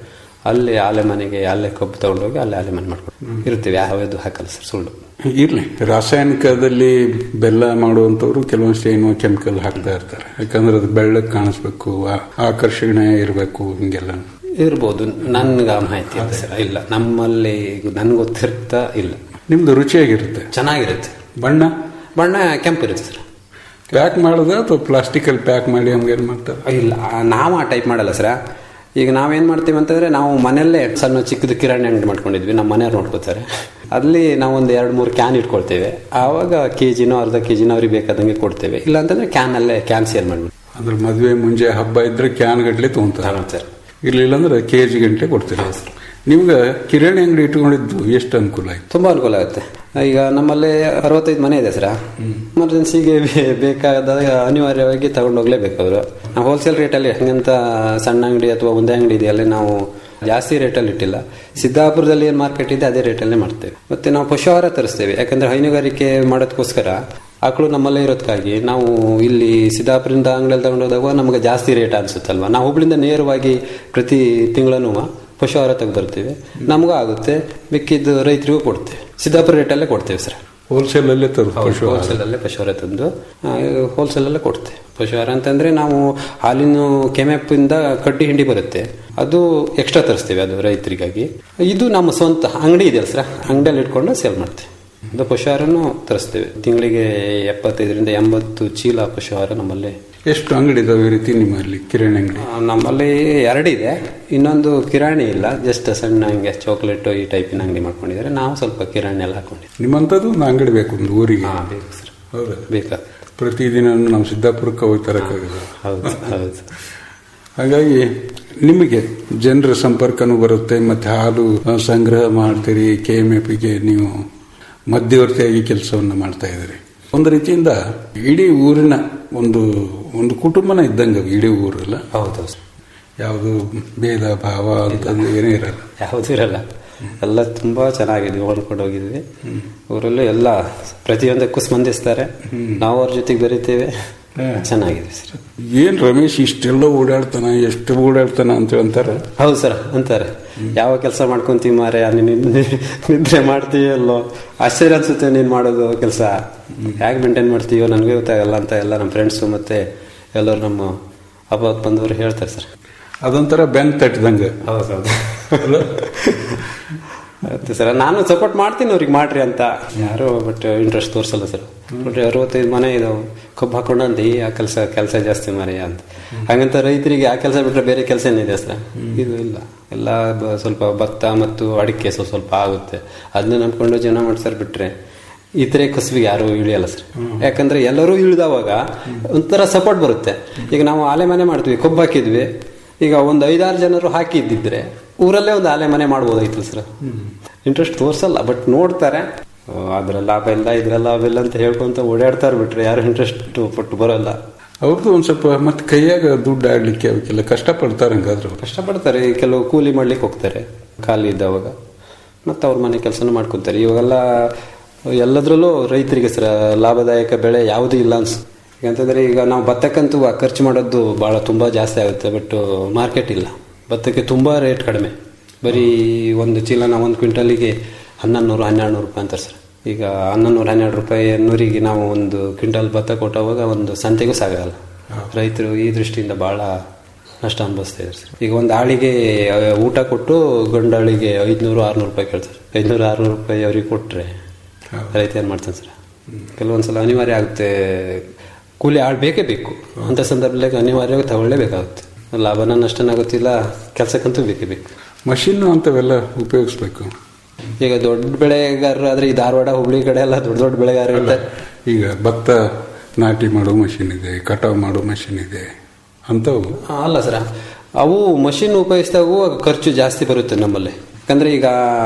ಅಲ್ಲಿ ಆಲೆ ಮನೆಗೆ ಅಲ್ಲೇ ಕಬ್ಬು ತಗೊಂಡೋಗಿ ಅಲ್ಲೇ ಆಲೆ ಮನೆ ಮಾಡ್ಕೊಂಡು ಇರ್ತೀವಿ ಯಾವ್ದು ಹಾಕಲ್ಲ ಸರ್ ಸುಳ್ಳು ಇರ್ಲಿ ರಾಸಾಯನಿಕದಲ್ಲಿ ಬೆಲ್ಲ ಮಾಡುವಂತವ್ರು ಕೆಲವೊಂದು ಏನೋ ಕೆಮಿಕಲ್ ಹಾಕ್ತಾ ಇರ್ತಾರೆ ಯಾಕಂದ್ರೆ ಅದು ಬೆಳ್ಳಕ್ಕೆ ಕಾಣಿಸ್ಬೇಕು ಆ- ಆಕರ್ಷಣೆ ಇರಬೇಕು ಹಿಂಗೆಲ್ಲ ಇರ್ಬೋದು ನನ್ಗೆ ಆ ಮಾಹಿತಿ ಇಲ್ಲ ಸರ್ ಇಲ್ಲ ನಮ್ಮಲ್ಲಿ ನನ್ಗೆ ಗೊತ್ತಿರ್ತಾ ಇಲ್ಲ ನಿಮ್ದು ರುಚಿಯಾಗಿರುತ್ತೆ ಚೆನ್ನಾಗಿರುತ್ತೆ ಬಣ್ಣ ಬಣ್ಣ ಕೆಂಪು ಇರುತ್ತೆ ಸರ್ ಪ್ಯಾಕ್ ಮಾಡೋದ ಅಥವಾ ಪ್ಲಾಸ್ಟಿಕಲ್ಲಿ ಪ್ಯಾಕ್ ಮಾಡಿ ಹಂಗೇನು ಮಾಡ್ತಾರೆ ಇಲ್ಲ ಆ, ನಾವು ಆ ಟೈಪ್ ಮಾಡಲ್ಲ ಸರ್ ಈಗ ನಾವೇನ್ ಮಾಡ್ತೀವಿ ಅಂತಂದ್ರೆ ನಾವು ಮನೆಯಲ್ಲೇ ಸಣ್ಣ ಚಿಕ್ಕದು ಕಿರಾಣಿ ಅಂಗಡಿ ಮಾಡ್ಕೊಂಡಿದ್ವಿ ನಮ್ಮ ಮನೆಯವ್ರು ನೋಡ್ಕೋತಾರೆ ಅಲ್ಲಿ ನಾವು ಒಂದು ಎರಡು ಮೂರು ಕ್ಯಾನ್ ಇಟ್ಕೊಳ್ತೇವೆ ಆವಾಗ ಕೆ ಜಿನೋ ಅರ್ಧ ಕೆ ಜಿನೋ ಅವ್ರಿಗೆ ಬೇಕಾದಂಗೆ ಕೊಡ್ತೇವೆ ಇಲ್ಲ ಅಂತಂದ್ರೆ ಕ್ಯಾನ್ ಅಲ್ಲೇ ಕ್ಯಾನ್ ಸೇಲ್ ಮಾಡ್ಬಿಟ್ಟು ಅದ್ರ ಮದುವೆ ಮುಂಜೆ ಹಬ್ಬ ಇದ್ರೆ ಕ್ಯಾನ್ ಗಟ್ಲೆ ತೊಗೊಂತಾರೆ ತಗೊಳ್ತಾರೆ ಇರ್ಲಿಲ್ಲ ಅಂದ್ರೆ ಕೆ ಜಿ ಗಂಟೆ ಕೊಡ್ತೀರಾ ನಿಮ್ಗೆ ಕಿರಾಣಿ ಅಂಗಡಿ ಇಟ್ಕೊಂಡಿದ್ದು ಎಷ್ಟು ಅನುಕೂಲ ಆಯ್ತು ತುಂಬಾ ಅನುಕೂಲ ಆಗುತ್ತೆ ಈಗ ನಮ್ಮಲ್ಲಿ ಅರವತ್ತೈದು ಮನೆ ಇದೆ ಸರ್ ಎಮರ್ಜೆನ್ಸಿಗೆ ಬೇಕಾದಾಗ ಅನಿವಾರ್ಯವಾಗಿ ತಗೊಂಡೋಗ್ಲೇಬೇಕು ಅವರು ನಾವು ಹೋಲ್ಸೇಲ್ ರೇಟಲ್ಲಿ ಹಂಗಂತ ಸಣ್ಣ ಅಂಗಡಿ ಅಥವಾ ಒಂದೇ ಅಂಗಡಿ ಇದೆಯಲ್ಲ ನಾವು ಜಾಸ್ತಿ ರೇಟಲ್ಲಿ ಇಟ್ಟಿಲ್ಲ ಸಿದ್ದಾಪುರದಲ್ಲಿ ಏನು ಮಾರ್ಕೆಟ್ ಇದೆ ಅದೇ ರೇಟಲ್ಲೇ ಮಾಡ್ತೇವೆ ಮತ್ತೆ ನಾವು ಪಶುಹಾರ ತರಿಸ್ತೇವೆ ಯಾಕಂದ್ರೆ ಹೈನುಗಾರಿಕೆ ಮಾಡೋದಕ್ಕೋಸ್ಕರ ಆಕಳು ನಮ್ಮಲ್ಲೇ ಇರೋದಕ್ಕಾಗಿ ನಾವು ಇಲ್ಲಿ ಸಿದ್ದಾಪುರದಿಂದ ಅಂಗಡಿಯಲ್ಲಿ ತಗೊಂಡೋದಾಗ ನಮಗೆ ಜಾಸ್ತಿ ರೇಟ್ ಅನ್ಸುತ್ತಲ್ವಾ ನಾವು ಹುಬ್ಳಿಂದ ನೇರವಾಗಿ ಪ್ರತಿ ತಿಂಗಳೂ ಪಶುಹಾರ ತೆಗೆದು ಬರ್ತೀವಿ ನಮಗೂ ಆಗುತ್ತೆ ಮಿಕ್ಕಿದ್ದು ರೈತರಿಗೂ ಕೊಡ್ತೇವೆ ಸಿದ್ದಾಪುರ ರೇಟಲ್ಲೇ ಕೊಡ್ತೇವೆ ಸರ್ ಹೋಲ್ಸೇಲ್ ಅಲ್ಲೇ ತರು ಪಶು ಆಹಾರ. ಹೋಲ್ಸೇಲಲ್ಲೇ ಪಶುಹಾರ ತಂದು ಹೋಲ್ಸೇಲಲ್ಲೇ ಕೊಡ್ತೇವೆ ಪಶುಹಾರ ಅಂತಂದ್ರೆ ನಾವು ಹಾಲಿನ ಕೆಮೆಪ್ಪಿಂದ ಕಡ್ಡಿ ಹಿಂಡಿ ಬರುತ್ತೆ ಅದು ಎಕ್ಸ್ಟ್ರಾ ತರಿಸ್ತೇವೆ ಅದು ರೈತರಿಗಾಗಿ ಇದು ನಮ್ಮ ಸ್ವಂತ ಅಂಗಡಿ ಇದೆಯಲ್ಲ ಸರ್ ಅಂಗಡಿಯಲ್ಲಿ ಇಟ್ಕೊಂಡು ಸೇಲ್ ಮಾಡ್ತೇವೆ ಅದು ಪಶುಹಾರನು ತರಿಸ್ತೇವೆ ತಿಂಗಳಿಗೆ ಎಪ್ಪತ್ತೈದರಿಂದ ಎಂಬತ್ತು ಚೀಲ ಪಶುಹಾರ ನಮ್ಮಲ್ಲಿ ಎಷ್ಟು ಅಂಗಡಿ ಇದಾವೆ ಈ ರೀತಿ ನಿಮ್ಮಲ್ಲಿ ಕಿರಾಣಿ ಅಂಗಡಿ ಆ, ನಮ್ಮಲ್ಲಿ ಎರಡಿದೆ ಇನ್ನೊಂದು ಕಿರಾಣಿ ಇಲ್ಲ ಜಸ್ಟ್ ಸಣ್ಣ ಹಂಗೆ ಚಾಕ್ಲೇಟ್ ಈ ಟೈಪಿನ ಅಂಗಡಿ ಮಾಡ್ಕೊಂಡಿದ್ದಾರೆ ನಾವು ಸ್ವಲ್ಪ ಕಿರಾಣಿ ಎಲ್ಲ ಹಾಕೊಂಡಿದ್ದೀವಿ ನಿಮ್ಮಂಥದ್ದು ಒಂದು ಅಂಗಡಿ ಬೇಕು ಒಂದು ಊರಿಗೆ ಹಾ ಬೇಕು ಸರ್ ಹೌದಾ ಬೇಕಾಗುತ್ತೆ ಪ್ರತಿದಿನ ನಾವು ಸಿದ್ದಾಪುರಕ್ಕೆ ಹೋಗಿ ತರಕ್ಕಾಗಲ್ಲ ಹೌದು ಹೌದು ಹಾಗಾಗಿ ನಿಮಗೆ ಜನರ ಸಂಪರ್ಕನೂ ಬರುತ್ತೆ ಮತ್ತೆ ಹಾಲು ಆ, ಸಂಗ್ರಹ ಮಾಡ್ತೀರಿ ಕೆ ಎಮ್ ಗೆ ನೀವು ಮಧ್ಯವರ್ತಿಯಾಗಿ ಕೆಲಸವನ್ನು ಮಾಡ್ತಾ ಇದ್ದೀರಿ ಒಂದು ರೀತಿಯಿಂದ ಇಡೀ ಊರಿನ ಒಂದು ಒಂದು ಕುಟುಂಬನ ಇದ್ದಂಗೆ ಅದು ಇಡೀ ಊರಲ್ಲ ಹೌದು ಸರ್ ಯಾವುದು ಭೇದ ಭಾವ ಅಂತಂದು ಏನೇ ಇರಲ್ಲ ಯಾವುದೂ ಇರಲ್ಲ ಎಲ್ಲ ತುಂಬಾ ಚೆನ್ನಾಗಿದೆ ಹೊಂದ್ಕೊಂಡು ಹೋಗಿದ್ವಿ ಊರಲ್ಲೂ ಎಲ್ಲ ಪ್ರತಿಯೊಂದಕ್ಕೂ ಸ್ಪಂದಿಸ್ತಾರೆ ನಾವು ಅವ್ರ ಜೊತೆಗೆ ಬೆರಿತೇವೆ ಚೆನ್ನಾಗಿದೆ ಸರ್ ಏನ್ ರಮೇಶ್ ಇಷ್ಟೆಲ್ಲ ಓಡಾಡ್ತಾನ ಎಷ್ಟು ಓಡಾಡ್ತಾನ ಅಂತ ಅಂತಾರೆ ಹೌದು ಸರ್ ಅಂತಾರೆ ಯಾವ ಕೆಲಸ ಮಾಡ್ಕೊಂತೀವಿ ಮಾರೆ ನಿದ್ರೆ ಮಾಡ್ತೀಯಲ್ಲೋ ಆಶ್ಚರ್ಯ ಅನ್ಸುತ್ತೆ ನೀನ್ ಮಾಡೋದು ಕೆಲಸ ಹೇಗೆ ಮೇಂಟೈನ್ ಮಾಡ್ತೀಯೋ ನನಗೆ ಗೊತ್ತಾಗಲ್ಲ ಅಂತ ಎಲ್ಲ ನಮ್ಮ ಫ್ರೆಂಡ್ಸು ಮತ್ತೆ ಎಲ್ಲರೂ ನಮ್ಮ ಅಪ್ಪ ಬಂದವರು ಹೇಳ್ತಾರೆ ಸರ್ ಅದೊಂಥರ ಬೆನ್ ತಟ್ಟಿದಂಗೆ ಹೌದು ಮತ್ತೆ ಸರ್ ನಾನು ಸಪೋರ್ಟ್ ಮಾಡ್ತೀನಿ ಅವ್ರಿಗೆ ಮಾಡ್ರಿ ಅಂತ ಯಾರು ಬಟ್ ಇಂಟ್ರೆಸ್ಟ್ ತೋರಿಸಲ್ಲ ಸರ್ ನೋಡ್ರಿ ಅರವತ್ತೈದು ಮನೆ ಇದಾವೆ ಕಬ್ಬು ಹಾಕೊಂಡು ಅಂತ ಈ ಆ ಕೆಲಸ ಕೆಲಸ ಜಾಸ್ತಿ ಮಾರಿ ಅಂತ ಹಾಗಂತ ರೈತರಿಗೆ ಆ ಕೆಲಸ ಬಿಟ್ರೆ ಬೇರೆ ಕೆಲಸ ಏನಿದೆ ಸರ್ ಇದು ಇಲ್ಲ ಎಲ್ಲ ಬ- ಸ್ವಲ್ಪ ಭತ್ತ ಮತ್ತು ಅಡಿಕೆ ಸ್ವಲ್ಪ ಸ್ವಲ್ಪ ಆಗುತ್ತೆ ಅದನ್ನ ನಂಬ್ಕೊಂಡು ಜನ ಮಾಡ್ತಾರೆ ಬಿಟ್ರೆ ಇತರೆ ಕಸುಬಿಗೆ ಯಾರು ಇಳಿಯಲ್ಲ ಸರ್ ಯಾಕಂದ್ರೆ ಎಲ್ಲರೂ ಇಳಿದವಾಗ ಒಂಥರ ಸಪೋರ್ಟ್ ಬರುತ್ತೆ ಈಗ ನಾವು ಆಲೆ ಮನೆ ಮಾಡ್ತೀವಿ ಕೊಬ್ಬು ಹಾಕಿದ್ವಿ ಈಗ ಒಂದು ಐದಾರು ಜನರು ಹಾಕಿದ್ದಿದ್ರೆ ಊರಲ್ಲೇ ಒಂದು ಆಲೆ ಮನೆ ಮಾಡ್ಬೋದಾಯ್ತು ಸರ್ ಇಂಟ್ರೆಸ್ಟ್ ತೋರ್ಸಲ್ಲ ಬಟ್ ನೋಡ್ತಾರೆ ಓ, ಅದ್ರ ಲಾಭ ಇಲ್ಲ ಇದ್ರ ಲಾಭ ಇಲ್ಲ ಅಂತ ಹೇಳ್ಕೊಂತ ಓಡಾಡ್ತಾರೆ ಬಿಟ್ರೆ ಯಾರು ಇಂಟ್ರೆಸ್ಟ್ ಪಟ್ಟು ಬರೋಲ್ಲ ಅವ್ರದ್ದು ಒಂದ್ ಸ್ವಲ್ಪ ಮತ್ತೆ ಕೈಯಾಗ ದುಡ್ಡು ಆಡ್ಲಿಕ್ಕೆ ಅವಕ್ಕೆಲ್ಲ ಕಷ್ಟಪಡ್ತಾರೆ ಹಂಗಾದ್ರೆ ಅವ್ರು. ಕಷ್ಟಪಡ್ತಾರೆ ಈ ಕೆಲವು ಕೂಲಿ ಮಾಡ್ಲಿಕ್ಕೆ ಹೋಗ್ತಾರೆ ಖಾಲಿ ಇದ್ದವಾಗ ಮತ್ತೆ ಅವ್ರ ಮನೆ ಕೆಲಸನೂ ಮಾಡ್ಕೊತಾರೆ ಇವಾಗೆಲ್ಲ ಎಲ್ಲದರಲ್ಲೂ ರೈತರಿಗೆ ಸರ ಲಾಭದಾಯಕ ಬೆಳೆ ಯಾವುದೂ ಇಲ್ಲ ಅನ್ಸ್ ಯಾಕಂತಂದ್ರೆ ಈಗ ನಾವು ಭತ್ತಕ್ಕಂತೂ ಆ ಖರ್ಚು ಮಾಡೋದು ಬಹಳ ತುಂಬಾ ಜಾಸ್ತಿ ಆಗುತ್ತೆ ಬಟ್ ಮಾರ್ಕೆಟ್ ಇಲ್ಲ ಭತ್ತಕ್ಕೆ ತುಂಬಾ ರೇಟ್ ಕಡಿಮೆ ಬರೀ ಒಂದು ಚೀಲ ನಾವು ಒಂದು ಕ್ವಿಂಟಲಿಗೆ ಹನ್ನೊಂದು ನೂರು ಹನ್ನೆರಡು ನೂರು ರೂಪಾಯಿ ಅಂತಾರೆ ಸರ್ ಈಗ ಹನ್ನೊಂದು ನೂರು ಹನ್ನೆರಡು ರೂಪಾಯಿ ನೂರಿಗೆ ನಾವು ಒಂದು ಕ್ವಿಂಟಲ್ ಭತ್ತ ಕೊಟ್ಟವಾಗ ಒಂದು ಸಂತೆಗೂ ಸಾಗಲ್ಲ ರೈತರು ಈ ದೃಷ್ಟಿಯಿಂದ ಬಹಳ ನಷ್ಟ ಅನುಭವಿಸ್ತಾ ಇದ್ದಾರೆ ಸರ್ ಈಗ ಒಂದು ಆಳಿಗೆ ಆ, ಊಟ ಕೊಟ್ಟು ಗಂಡಾಳಿಗೆ ಐದ್ನೂರು ಆರ್ನೂರು ರೂಪಾಯಿ ಕೇಳ್ತಾರೆ ಐದ್ನೂರು ಆರ್ನೂರು ರೂಪಾಯಿ ಅವ್ರಿಗೆ ಕೊಟ್ರೆ ರೈತ ಏನ್ ಮಾಡ್ತಾನೆ ಸರ್ ಕೆಲವೊಂದ್ಸಲ ಅನಿವಾರ್ಯ ಆಗುತ್ತೆ ಕೂಲಿ ಆಳ್ ಬೇಕೇ ಬೇಕು ಅಂತ ಸಂದರ್ಭದಲ್ಲಿ ಅನಿವಾರ್ಯವಾಗಿ ತಗೊಳ್ಳೇಬೇಕಾಗುತ್ತೆ ಲಾಭನ ನಷ್ಟನ ಗೊತ್ತಿಲ್ಲ ಕೆಲಸಕ್ಕಂತೂ ಬೇಕೇ ಬೇಕು ಮಷಿನ್ ಅಂತವೆಲ್ಲ ಉಪಯೋಗಿಸ್ಬೇಕು ಈಗ ದೊಡ್ಡ ಬೆಳೆಗಾರರು ಆದ್ರೆ ಈ ಧಾರವಾಡ ಹುಬ್ಳಿ ಕಡೆ ಎಲ್ಲ ದೊಡ್ಡ ದೊಡ್ಡ ಬೆಳೆಗಾರರು ಇರ್ತಾರೆ ಈಗ ಭತ್ತ ನಾಟಿ ಮಾಡೋ ಮಷಿನ್ ಇದೆ ಕಟಾವ್ ಮಾಡೋ ಮಷಿನ್ ಇದೆ ಅಂತವು ಆ, ಅಲ್ಲ ಸರ್ ಅವು ಮಷಿನ್ ಉಪಯೋಗಿಸಿದಾಗೂ ಖರ್ಚು ಜಾಸ್ತಿ ಬರುತ್ತೆ ನಮ್ಮಲ್ಲಿ ಯಾಕಂದ್ರೆ ಈಗ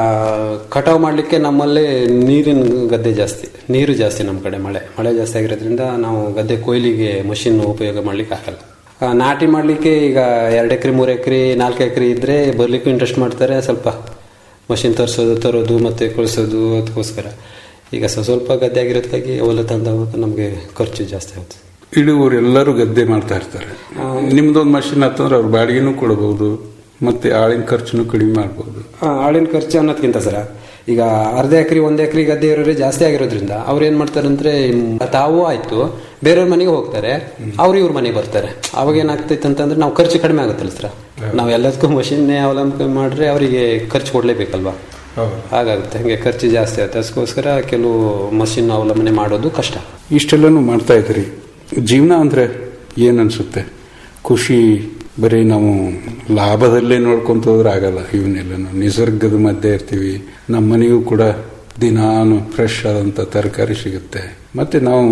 ಕಟಾವು ಮಾಡಲಿಕ್ಕೆ ನಮ್ಮಲ್ಲಿ ನೀರಿನ ಗದ್ದೆ ಜಾಸ್ತಿ ನೀರು ಜಾಸ್ತಿ ನಮ್ಮ ಕಡೆ ಮಳೆ ಮಳೆ ಜಾಸ್ತಿ ಆಗಿರೋದ್ರಿಂದ ನಾವು ಗದ್ದೆ ಕೊಯ್ಲಿಗೆ ಮಷಿನ್ ಉಪಯೋಗ ಮಾಡ್ಲಿಕ್ಕೆ ಆಗಲ್ಲ ಆ, ನಾಟಿ ಮಾಡಲಿಕ್ಕೆ ಈಗ ಎರಡು ಎಕರೆ ಮೂರು ಎಕರೆ ನಾಲ್ಕು ಎಕರೆ ಇದ್ರೆ ಬರ್ಲಿಕ್ಕೂ ಇಂಟ್ರೆಸ್ಟ್ ಮಾಡ್ತಾರೆ ಸ್ವಲ್ಪ ಮಷಿನ್ ತರಿಸೋದು ತರೋದು ಮತ್ತೆ ಕಳಿಸೋದು ಅದಕ್ಕೋಸ್ಕರ ಈಗ ಸ್ವ- ಸ್ವಲ್ಪ ಗದ್ದೆ ಆಗಿರೋದಕ್ಕಾಗಿ ಅವೆಲ್ಲ ತಂದಾಗ ನಮಗೆ ಖರ್ಚು ಜಾಸ್ತಿ ಆಗುತ್ತೆ ಇಡೀ ಊರು ಎಲ್ಲರೂ ಗದ್ದೆ ಮಾಡ್ತಾ ಇರ್ತಾರೆ ನಿಮ್ದೊಂದು ಮಷಿನ್ ಹತ್ತಂದ್ರೆ ಅವ್ರು ಬಾಡಿಗೆನೂ ಕೊಡಬಹುದು ಮತ್ತೆ ಆಳಿನ ಖರ್ಚನ್ನು ಕಡಿಮೆ ಮಾಡ್ಬೋದು ಆ, ಆಳಿನ ಖರ್ಚು ಅನ್ನೋದಕ್ಕಿಂತ ಸರ ಈಗ ಅರ್ಧ ಎಕರೆ ಒಂದ್ ಎಕರೆ ಗದ್ದೆ ಇರೋರೇ ಜಾಸ್ತಿ ಆಗಿರೋದ್ರಿಂದ ಅವ್ರು ಏನ್ ಮಾಡ್ತಾರೆ ಅಂದ್ರೆ ಮ್, ತಾವು ಆಯ್ತು ಬೇರೆಯವ್ರ ಮನೆಗೆ ಹೋಗ್ತಾರೆ ಅವ್ರು ಇವ್ರ ಮನೆಗೆ ಬರ್ತಾರೆ ಅವಾಗ ಏನಾಗ್ತೈತೆ ಅಂತಂದ್ರೆ ನಾವು ಖರ್ಚು ಕಡಿಮೆ ಆಗುತ್ತಲ್ಲ ಸರ್ ನಾವು ಎಲ್ಲದಕ್ಕೂ ಮಷಿನ್ನೇ ಅವಲಂಬನೆ ಮಾಡ್ರೆ ಅವರಿಗೆ ಖರ್ಚು ಕೊಡ್ಲೇಬೇಕಲ್ವಾ ಹಾಗಾಗುತ್ತೆ ಹಂಗೆ ಖರ್ಚು ಜಾಸ್ತಿ ಆಗುತ್ತೆ ಅದಕ್ಕೋಸ್ಕರ ಕೆಲವು ಮಷಿನ್ ಅವಲಂಬನೆ ಮಾಡೋದು ಕಷ್ಟ ಇಷ್ಟೆಲ್ಲನೂ ಮಾಡ್ತಾ ಇದ್ರಿ ಜೀವನ ಅಂದ್ರೆ ಏನ್ ಅನ್ಸುತ್ತೆ ಖುಷಿ ಬರೀ ನಾವು ಲಾಭದಲ್ಲೇ ನೋಡ್ಕೊಂತ ಹೋದ್ರೆ ಆಗಲ್ಲ ಇವನ್ನೆಲ್ಲನು ನಿಸರ್ಗದ ಮಧ್ಯೆ ಇರ್ತೀವಿ ನಮ್ಮ ಮನೆಯೂ ಕೂಡ ದಿನಾನು ಫ್ರೆಶ್ ಆದಂತ ತರಕಾರಿ ಸಿಗುತ್ತೆ ಮತ್ತೆ ನಾವು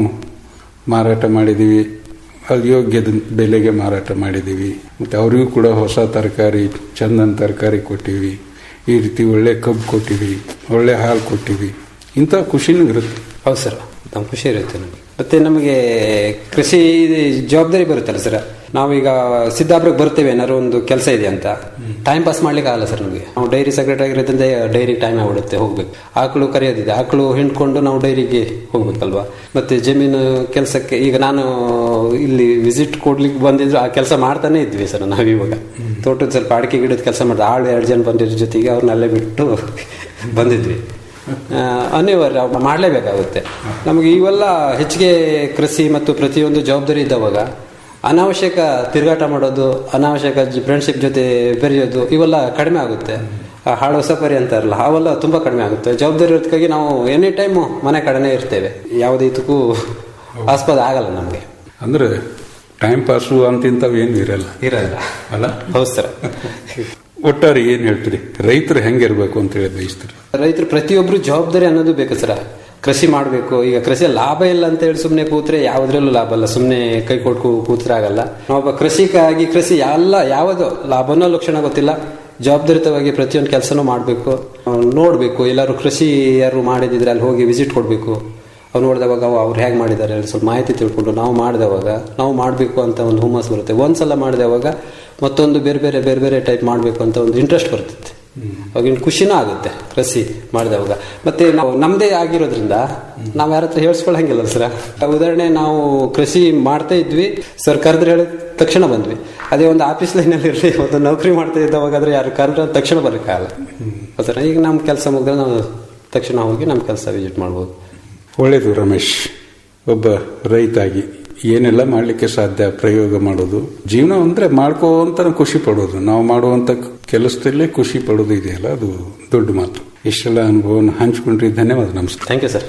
ಮಾರಾಟ ಮಾಡಿದೀವಿ ಅದು ಯೋಗ್ಯದ ಬೆಲೆಗೆ ಮಾರಾಟ ಮಾಡಿದೀವಿ ಮತ್ತೆ ಅವರಿಗೂ ಕೂಡ ಹೊಸ ತರಕಾರಿ ಚಂದನ್ ತರಕಾರಿ ಕೊಟ್ಟಿವಿ ಈ ರೀತಿ ಒಳ್ಳೆ ಕಬ್ಬು ಕೊಟ್ಟಿವಿ ಒಳ್ಳೆ ಹಾಲು ಕೊಟ್ಟಿವಿ ಇಂಥ ಖುಷಿನೂ ಇರುತ್ತೆ ಹೌದು ಸರ್ ನಮ್ಮ ಖುಷಿ ಇರುತ್ತೆ ನಮಗೆ ಮತ್ತೆ ನಮಗೆ ಕೃಷಿ ಜವಾಬ್ದಾರಿ ಬರುತ್ತಲ್ಲ ಸರ್ ನಾವೀಗ ಸಿದ್ದಾಪುರಕ್ಕೆ ಬರ್ತೇವೆ ಏನಾದ್ರು ಒಂದು ಕೆಲಸ ಇದೆ ಅಂತ ಟೈಮ್ ಪಾಸ್ ಮಾಡ್ಲಿಕ್ಕೆ ಆಗಲ್ಲ ಸರ್ ನಮಗೆ ನಾವು ಡೈರಿ ಸೆಕ್ರೆಟರಿ ಆಗಿರೋದ್ರಿಂದ ಡೈರಿ ಟೈಮ್ ಆಗ್ಬಿಡುತ್ತೆ ಹೋಗ್ಬೇಕು ಆಕಳು ಕರೆಯೋದಿದೆ ಆಕಳು ಹಿಂಡ್ಕೊಂಡು ನಾವು ಡೈರಿಗೆ ಹೋಗ್ಬೇಕಲ್ವಾ ಮತ್ತೆ ಜಮೀನು ಕೆಲಸಕ್ಕೆ ಈಗ ನಾನು ಇಲ್ಲಿ ವಿಸಿಟ್ ಕೊಡ್ಲಿಕ್ಕೆ ಬಂದಿದ್ರು ಆ ಕೆಲಸ ಮಾಡ್ತಾನೆ ಇದ್ವಿ ಸರ್ ನಾವು ಇವಾಗ ತೋಟದ ಸ್ವಲ್ಪ ಅಡಿಕೆ ಗಿಡದ ಕೆಲಸ ಮಾಡಿದೆ ಆಳು ಎರಡು ಜನ ಬಂದಿರೋ ಜೊತೆಗೆ ಅವ್ರನ್ನೆಲ್ಲ ಬಿಟ್ಟು ಬಂದಿದ್ವಿ ಆ, ಅನಿವಾರ್ಯ ಅವ್ ಮಾಡಲೇಬೇಕಾಗುತ್ತೆ ನಮಗೆ ಇವೆಲ್ಲ ಹೆಚ್ಚಿಗೆ ಕೃಷಿ ಮತ್ತು ಪ್ರತಿಯೊಂದು ಜವಾಬ್ದಾರಿ ಇದ್ದವಾಗ ಅನಾವಶ್ಯಕ ತಿರುಗಾಟ ಮಾಡೋದು ಅನಾವಶ್ಯಕ ಫ್ರೆಂಡ್ಶಿಪ್ ಜೊತೆ ಬೆರೆಯೋದು ಇವೆಲ್ಲ ಕಡಿಮೆ ಆಗುತ್ತೆ ಆ ಹಾಳು ಸಫರಿ ಅಂತಾರಲ್ಲ ಅವೆಲ್ಲ ತುಂಬಾ ಕಡಿಮೆ ಆಗುತ್ತೆ ಜವಾಬ್ದಾರಿ ಇರೋದಕ್ಕಾಗಿ ನಾವು ಎನಿ ಟೈಮು ಮನೆ ಕಡೆನೇ ಇರ್ತೇವೆ ಯಾವುದೇ ಇದಕ್ಕೂ ಆಸ್ಪದ ಆಗಲ್ಲ ನಮಗೆ ಅಂದ್ರೆ ಟೈಮ್ ಪಾಸು ಅಂತಿಂತವ್ ಏನು ಇರಲ್ಲ ಇರಲ್ಲ ಅಲ್ಲ ಹೌದು ಸರ್ ಒಟ್ಟಾರೆ ಏನ್ ಹೇಳ್ತೀರಿ ರೈತರು ಹೆಂಗಿರ್ಬೇಕು ಅಂತ ಹೇಳಿ ಬಯಸ್ತೀರಿ ರೈತರು ಪ್ರತಿಯೊಬ್ರು ಜವಾಬ್ದಾರಿ ಅನ್ನೋದು ಬೇಕು ಸರ ಕೃಷಿ ಮಾಡಬೇಕು ಈಗ ಕೃಷಿ ಲಾಭ ಇಲ್ಲ ಅಂತ ಹೇಳಿ ಸುಮ್ಮನೆ ಕೂತ್ರೆ ಯಾವುದ್ರಲ್ಲೂ ಲಾಭ ಅಲ್ಲ ಸುಮ್ಮನೆ ಕೈ ಕೊಟ್ಟು ಕೂತ್ರೆ ಆಗಲ್ಲ ನಾವೊಬ್ಬ ಕೃಷಿಕ ಆಗಿ ಕೃಷಿ ಎಲ್ಲ ಯಾವುದು ಲಾಭನೋ ಲಕ್ಷಣ ಗೊತ್ತಿಲ್ಲ ಜವಾಬ್ದಾರಿತವಾಗಿ ಪ್ರತಿಯೊಂದು ಕೆಲಸನೂ ಮಾಡಬೇಕು ನೋಡಬೇಕು ಎಲ್ಲರೂ ಕೃಷಿ ಯಾರು ಮಾಡಿದಿದ್ರೆ ಅಲ್ಲಿ ಹೋಗಿ ವಿಸಿಟ್ ಕೊಡಬೇಕು ಅವ್ರು ನೋಡಿದವಾಗ ಅವು ಅವ್ರು ಹೇಗೆ ಮಾಡಿದ್ದಾರೆ ಅಲ್ಲಿ ಸ್ವಲ್ಪ ಮಾಹಿತಿ ತಿಳ್ಕೊಂಡು ನಾವು ಮಾಡಿದವಾಗ ನಾವು ಮಾಡಬೇಕು ಅಂತ ಒಂದು ಹುಮ್ಮಸ್ ಬರುತ್ತೆ ಒಂದ್ಸಲ ಮಾಡಿದವಾಗ ಮತ್ತೊಂದು ಬೇರೆ ಬೇರೆ ಬೇರೆ ಬೇರೆ ಟೈಪ್ ಮಾಡಬೇಕು ಅಂತ ಒಂದು ಇಂಟ್ರೆಸ್ಟ್ ಬರ್ತೈತೆ ಅವಾಗಿನ ಖುಷಿನೂ ಆಗುತ್ತೆ ಕೃಷಿ ಮಾಡಿದವಾಗ ಮತ್ತೆ ನಾವು ನಮ್ಮದೇ ಆಗಿರೋದ್ರಿಂದ ನಾವು ಯಾರ ಹತ್ರ ಹೇಳ್ಸ್ಕೊಳಂಗಿಲ್ಲ ಸರ್ ಉದಾಹರಣೆ ನಾವು ಕೃಷಿ ಮಾಡ್ತಾ ಇದ್ವಿ ಸರ್ ಕರೆದ್ರೆ ಹೇಳಿದ ತಕ್ಷಣ ಬಂದ್ವಿ ಅದೇ ಒಂದು ಆಫೀಸ್ ಲೈನಲ್ಲಿ ಇರಲಿ ಒಂದು ನೌಕರಿ ಮಾಡ್ತಾ ಇದ್ದವಾಗಾದ್ರೆ ಯಾರು ಕರೆದ್ರೆ ತಕ್ಷಣ ಬರೋಕ್ಕಾಗಲ್ಲ ಸರ್ ಈಗ ನಮ್ಮ ಕೆಲಸ ಮುಗಿದ್ರೆ ನಾವು ತಕ್ಷಣ ಹೋಗಿ ನಮ್ಮ ಕೆಲಸ ವಿಸಿಟ್ ಮಾಡ್ಬೋದು ಒಳ್ಳೇದು ರಮೇಶ್ ಒಬ್ಬ ರೈತಾಗಿ ಏನೆಲ್ಲ ಮಾಡಲಿಕ್ಕೆ ಸಾಧ್ಯ ಪ್ರಯೋಗ ಮಾಡೋದು ಜೀವನ ಅಂದ್ರೆ ಮಾಡ್ಕೋಂತ ಖುಷಿ ಪಡೋದು ನಾವು ಮಾಡುವಂತ ಕೆಲಸದಲ್ಲೇ ಖುಷಿ ಪಡೋದು ಇದೆಯಲ್ಲ ಅದು ದೊಡ್ಡ ಮಾತು ಇಷ್ಟೆಲ್ಲ ಅನುಭವವನ್ನು ಹಂಚಿಕೊಂಡ್ರಿ ಧನ್ಯವಾದ ನಮಸ್ಕಾರ ಥ್ಯಾಂಕ್ ಯು ಸರ್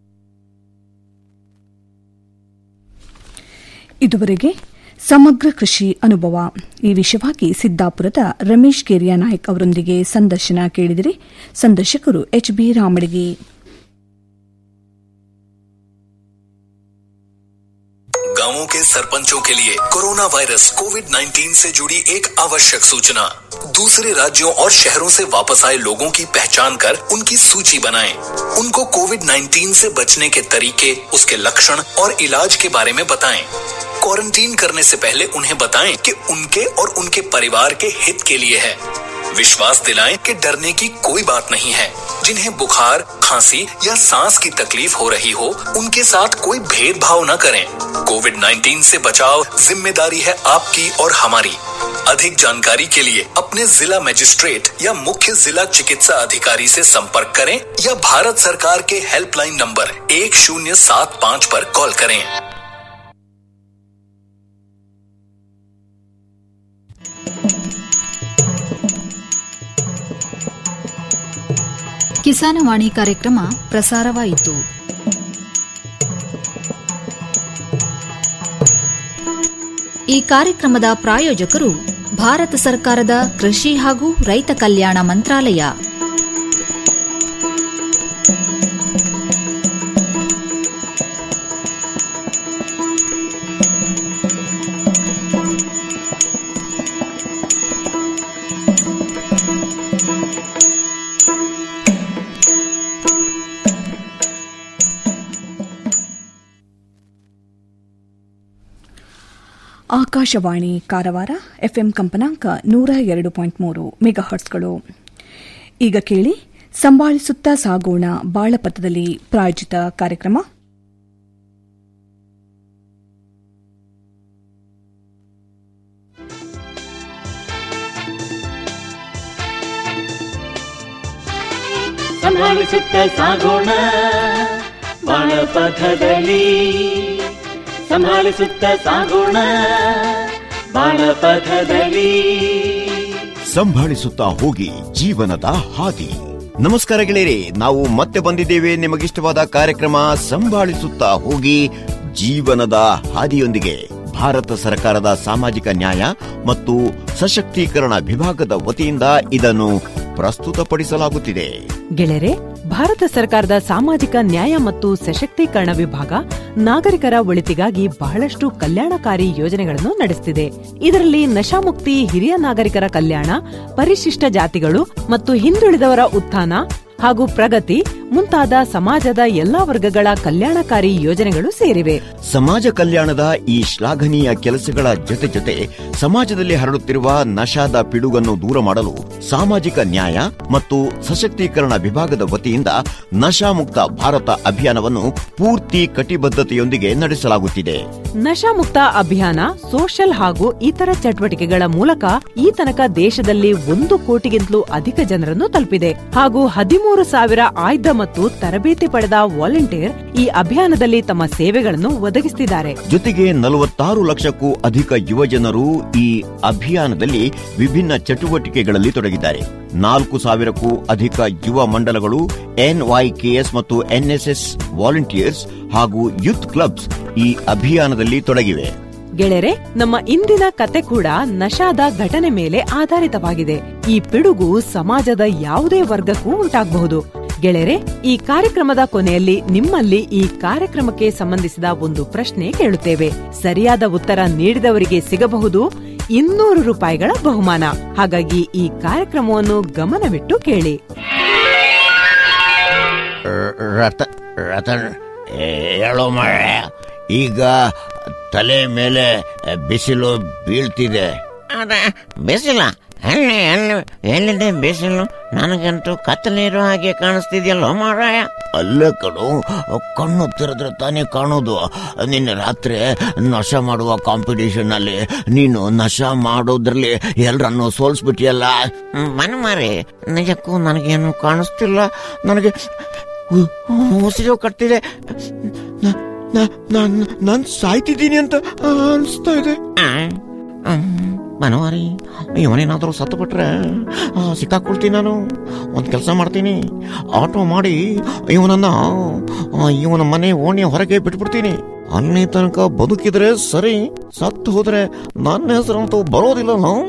ಇದುವರೆಗೆ ಸಮಗ್ರ ಕೃಷಿ ಅನುಭವ ಈ ವಿಷಯವಾಗಿ ಸಿದ್ದಾಪುರದ ರಮೇಶ್ ಕೇರಿಯಾ ನಾಯ್ಕ್ ಅವರೊಂದಿಗೆ ಸಂದರ್ಶನ ಕೇಳಿದಿರಿ ಸಂದರ್ಶಕರು ಎಚ್ ಬಿ ರಾಮಡಿಗೆ गांवों के सरपंचों के लिए कोरोना वायरस कोविड 19 से जुड़ी एक आवश्यक सूचना दूसरे राज्यों और शहरों से वापस आए लोगों की पहचान कर उनकी सूची बनाएं। उनको कोविड 19 से बचने के तरीके उसके लक्षण और इलाज के बारे में बताएं। क्वारंटीन करने से पहले उन्हें बताएं कि उनके और उनके परिवार के हित के लिए है विश्वास दिलाएं कि डरने की कोई बात नहीं है जिन्हें बुखार खांसी या सांस की तकलीफ हो रही हो उनके साथ कोई भेदभाव न करें कोविड 19 से बचाव जिम्मेदारी है आपकी और हमारी अधिक जानकारी के लिए अपने जिला मजिस्ट्रेट या मुख्य जिला चिकित्सा अधिकारी से संपर्क करें या भारत सरकार के हेल्पलाइन नंबर एक शून्य सात पाँच पर कॉल करें ಕಿಸಾನವಾಣಿ ಕಾರ್ಯಕ್ರಮ ಪ್ರಸಾರವಾಯಿತು ಈ ಕಾರ್ಯಕ್ರಮದ ಪ್ರಾಯೋಜಕರು ಭಾರತ ಸರ್ಕಾರದ ಕೃಷಿ ಹಾಗೂ ರೈತ ಕಲ್ಯಾಣ ಮಂತ್ರಾಲಯ ಆಕಾಶವಾಣಿ ಕಾರವಾರ ಎಫ್ಎಂ ಕಂಪನಾಂಕ ನೂರ ಎರಡು ಪಾಯಿಂಟ್ ಮೂರು ಮೆಗಾಹರ್ಟ್ಸ್ಗಳು ಈಗ ಕೇಳಿ ಸಂಭಾಳಿಸುತ್ತಾ ಸಾಗೋಣ ಬಾಳಪಥದಲ್ಲಿ ಪ್ರಾಯೋಜಿತ ಕಾರ್ಯಕ್ರಮ ಸಂಭಾಳಿಸುತ್ತ ಸಾಗೋಣ ಬಾಳಪಥದಲ್ಲಿ ಸಂಭಾಳಿಸುತ್ತ ಸಾಗೋಣ ಬಾಳಪಥದಲ್ಲಿ ಸಂಭಾಳಿಸುತ್ತಾ ಹೋಗಿ ಜೀವನದ ಹಾದಿ ನಮಸ್ಕಾರ ಗೆಳೆಯರೆ ನಾವು ಮತ್ತೆ ಬಂದಿದ್ದೇವೆ ನಿಮಗಿಷ್ಟವಾದ ಕಾರ್ಯಕ್ರಮ ಸಂಭಾಳಿಸುತ್ತಾ ಹೋಗಿ ಜೀವನದ ಹಾದಿಯೊಂದಿಗೆ ಭಾರತ ಸರ್ಕಾರದ ಸಾಮಾಜಿಕ ನ್ಯಾಯ ಮತ್ತು ಸಶಕ್ತೀಕರಣ ವಿಭಾಗದ ವತಿಯಿಂದ ಇದನ್ನು ಪ್ರಸ್ತುತಪಡಿಸಲಾಗುತ್ತಿದೆ ಗೆಳೆಯರೆ ಭಾರತ ಸರ್ಕಾರದ ಸಾಮಾಜಿಕ ನ್ಯಾಯ ಮತ್ತು ಸಶಕ್ತೀಕರಣ ವಿಭಾಗ ನಾಗರಿಕರ ಒಳಿತಿಗಾಗಿ ಬಹಳಷ್ಟು ಕಲ್ಯಾಣಕಾರಿ ಯೋಜನೆಗಳನ್ನು ನಡೆಸುತ್ತಿದೆ ಇದರಲ್ಲಿ ನಶಾಮುಕ್ತಿ ಹಿರಿಯ ನಾಗರಿಕರ ಕಲ್ಯಾಣ ಪರಿಶಿಷ್ಟ ಜಾತಿಗಳು ಮತ್ತು ಹಿಂದುಳಿದವರ ಉತ್ಥಾನ ಹಾಗೂ ಪ್ರಗತಿ ಮುಂತಾದ ಸಮಾಜದ ಎಲ್ಲಾ ವರ್ಗಗಳ ಕಲ್ಯಾಣಕಾರಿ ಯೋಜನೆಗಳು ಸೇರಿವೆ ಸಮಾಜ ಕಲ್ಯಾಣದ ಈ ಶ್ಲಾಘನೀಯ ಕೆಲಸಗಳ ಜೊತೆ ಜೊತೆ ಸಮಾಜದಲ್ಲಿ ಹರಡುತ್ತಿರುವ ನಶಾದ ಪಿಡುಗನ್ನು ದೂರ ಮಾಡಲು ಸಾಮಾಜಿಕ ನ್ಯಾಯ ಮತ್ತು ಸಶಕ್ತೀಕರಣ ವಿಭಾಗದ ವತಿಯಿಂದ ನಶಾಮುಕ್ತ ಭಾರತ ಅಭಿಯಾನವನ್ನು ಪೂರ್ತಿ ಕಟಿಬದ್ಧತೆಯೊಂದಿಗೆ ನಡೆಸಲಾಗುತ್ತಿದೆ ನಶಾಮುಕ್ತ ಅಭಿಯಾನ ಸೋಷಲ್ ಹಾಗೂ ಇತರ ಚಟುವಟಿಕೆಗಳ ಮೂಲಕ ಈ ತನಕ ದೇಶದಲ್ಲಿ ಒಂದು ಕೋಟಿಗಿಂತಲೂ ಅಧಿಕ ಜನರನ್ನು ತಲುಪಿದೆ ಹಾಗೂ ಹದಿಮೂರು ಸಾವಿರ ಆಯ್ದ ಮತ್ತು ತರಬೇತಿ ಪಡೆದ ವಾಲಂಟಿಯರ್ ಈ ಅಭಿಯಾನದಲ್ಲಿ ತಮ್ಮ ಸೇವೆಗಳನ್ನು ಒದಗಿಸುತ್ತಿದ್ದಾರೆ ಜೊತೆಗೆ ನಲವತ್ತಾರು ಲಕ್ಷಕ್ಕೂ ಅಧಿಕ ಯುವಜನರು ಈ ಅಭಿಯಾನದಲ್ಲಿ ವಿಭಿನ್ನ ಚಟುವಟಿಕೆಗಳಲ್ಲಿ ತೊಡಗಿದ್ದಾರೆ ನಾಲ್ಕು ಸಾವಿರಕ್ಕೂ ಅಧಿಕ ಯುವ ಮಂಡಲಗಳು ಎನ್ವೈಕೆಎಸ್ ಮತ್ತು ಎನ್ಎಸ್ಎಸ್ ವಾಲಂಟಿಯರ್ಸ್ ಹಾಗೂ ಯೂತ್ ಕ್ಲಬ್ಸ್ ಈ ಅಭಿಯಾನದಲ್ಲಿ ತೊಡಗಿವೆ ಗೆಳೆಯರೆ ನಮ್ಮ ಇಂದಿನ ಕತೆ ಕೂಡ ನಶಾದ ಘಟನೆ ಮೇಲೆ ಆಧಾರಿತವಾಗಿದೆ ಈ ಪಿಡುಗು ಸಮಾಜದ ಯಾವುದೇ ವರ್ಗಕ್ಕೂ ಉಂಟಾಗಬಹುದು ಗೆಳೆಯರೆ ಈ ಕಾರ್ಯಕ್ರಮದ ಕೊನೆಯಲ್ಲಿ ನಿಮ್ಮಲ್ಲಿ ಈ ಕಾರ್ಯಕ್ರಮಕ್ಕೆ ಸಂಬಂಧಿಸಿದ ಒಂದು ಪ್ರಶ್ನೆ ಕೇಳುತ್ತೇವೆ ಸರಿಯಾದ ಉತ್ತರ ನೀಡಿದವರಿಗೆ ಸಿಗಬಹುದು ಇನ್ನೂರು ರೂಪಾಯಿಗಳ ಬಹುಮಾನ ಹಾಗಾಗಿ ಈ ಕಾರ್ಯಕ್ರಮವನ್ನು ಗಮನವಿಟ್ಟು ಕೇಳಿ ರತ ರತನ್ ಹೇಳೋ ಮಳೆ ಈಗ ತಲೆ ಮೇಲೆ ಬಿಸಿಲು ಬೀಳ್ತಿದೆ ಅದೇ ಬಿಸಿಲ ಎಲ್ಲಿ ಎಲ್ಲಿ ಎಲ್ಲಿದೆ ಬಿಸಿಲು ನನಗಂತೂ ಕತ್ತಲಿರೋ ಹಾಗೆ ಕಾಣಿಸ್ತಿದ್ಯಲ್ಲೋ ಮಾರಾಯ ಅಲ್ಲೇ ಕಡು ಕಣ್ಣು ತೆರೆದ್ರೆ ತಾನೇ ಕಾಣೋದು ನಿನ್ನೆ ರಾತ್ರಿ ನಶ ಮಾಡುವ ಕಾಂಪಿಟೇಷನ್ ಅಲ್ಲಿ ನೀನು ನಶ ಮಾಡೋದ್ರಲ್ಲಿ ಎಲ್ರನ್ನು ಸೋಲ್ಸ್ಬಿಟ್ಟಿಯಲ್ಲ ಮನಮಾರಿ ನಿಜಕ್ಕೂ ನನಗೇನು ಕಾಣಿಸ್ತಿಲ್ಲ ನನಗೆ ಉಸಿರು ಕಟ್ತಿದೆ ನಾನು ಸಾಯ್ತಿದ್ದೀನಿ ಅಂತ ಅನಿಸ್ತಾ ಇದೆ ಮನವಾರಿ ಇವನೇನಾದ್ರೂ ಸತ್ತು ಬಿಟ್ರೆ ಸಿಕ್ಕಾಕೊಳ್ತೀನಿ ನಾನು ಒಂದು ಕೆಲಸ ಮಾಡ್ತೀನಿ ಆಟೋ ಮಾಡಿ ಇವನನ್ನ ಇವನ ಮನೆ ಓಣಿ ಹೊರಗೆ ಬಿಟ್ಬಿಡ್ತೀನಿ ಅಲ್ಲಿ ತನಕ ಬದುಕಿದ್ರೆ ಸರಿ ಸತ್ತು ಹೋದ್ರೆ ನನ್ನ ಹೆಸರಂತೂ ಬರೋದಿಲ್ಲ ನಾವು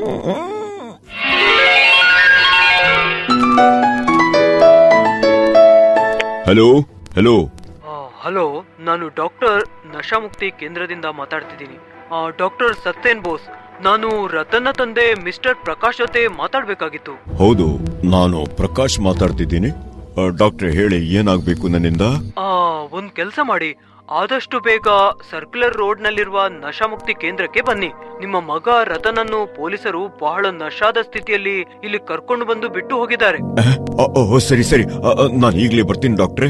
ಹಲೋ ಹಲೋ ಹಲೋ ನಾನು ಡಾಕ್ಟರ್ ನಶಾಮುಕ್ತಿ ಕೇಂದ್ರದಿಂದ ಮಾತಾಡ್ತಿದ್ದೀನಿ ಡಾಕ್ಟರ್ ಸತ್ಯನ್ ಬೋಸ್ ನಾನು ರತನ್ನ ತಂದೆ ಮಿಸ್ಟರ್ ಪ್ರಕಾಶ್ ಜೊತೆ ಮಾತಾಡ್ಬೇಕಾಗಿತ್ತು ಹೌದು ನಾನು ಪ್ರಕಾಶ್ ಮಾತಾಡ್ತಿದ್ದೀನಿ ಡಾಕ್ಟ್ರೆ ಹೇಳಿ ಏನಾಗ್ಬೇಕು ನನ್ನಿಂದ ಆ ಒಂದ್ ಕೆಲಸ ಮಾಡಿ ಆದಷ್ಟು ಬೇಗ ಸರ್ಕ್ಯುಲರ್ ರೋಡ್ ನಲ್ಲಿರುವ ನಶಾಮುಕ್ತಿ ಕೇಂದ್ರಕ್ಕೆ ಬನ್ನಿ ನಿಮ್ಮ ಮಗ ರತನನ್ನು ಪೊಲೀಸರು ಬಹಳ ನಶಾದ ಸ್ಥಿತಿಯಲ್ಲಿ ಇಲ್ಲಿ ಕರ್ಕೊಂಡು ಬಂದು ಬಿಟ್ಟು ಹೋಗಿದ್ದಾರೆ ಓ ಸರಿ ಸರಿ ನಾನು ಈಗಲೇ ಬರ್ತೀನಿ ಡಾಕ್ಟ್ರೆ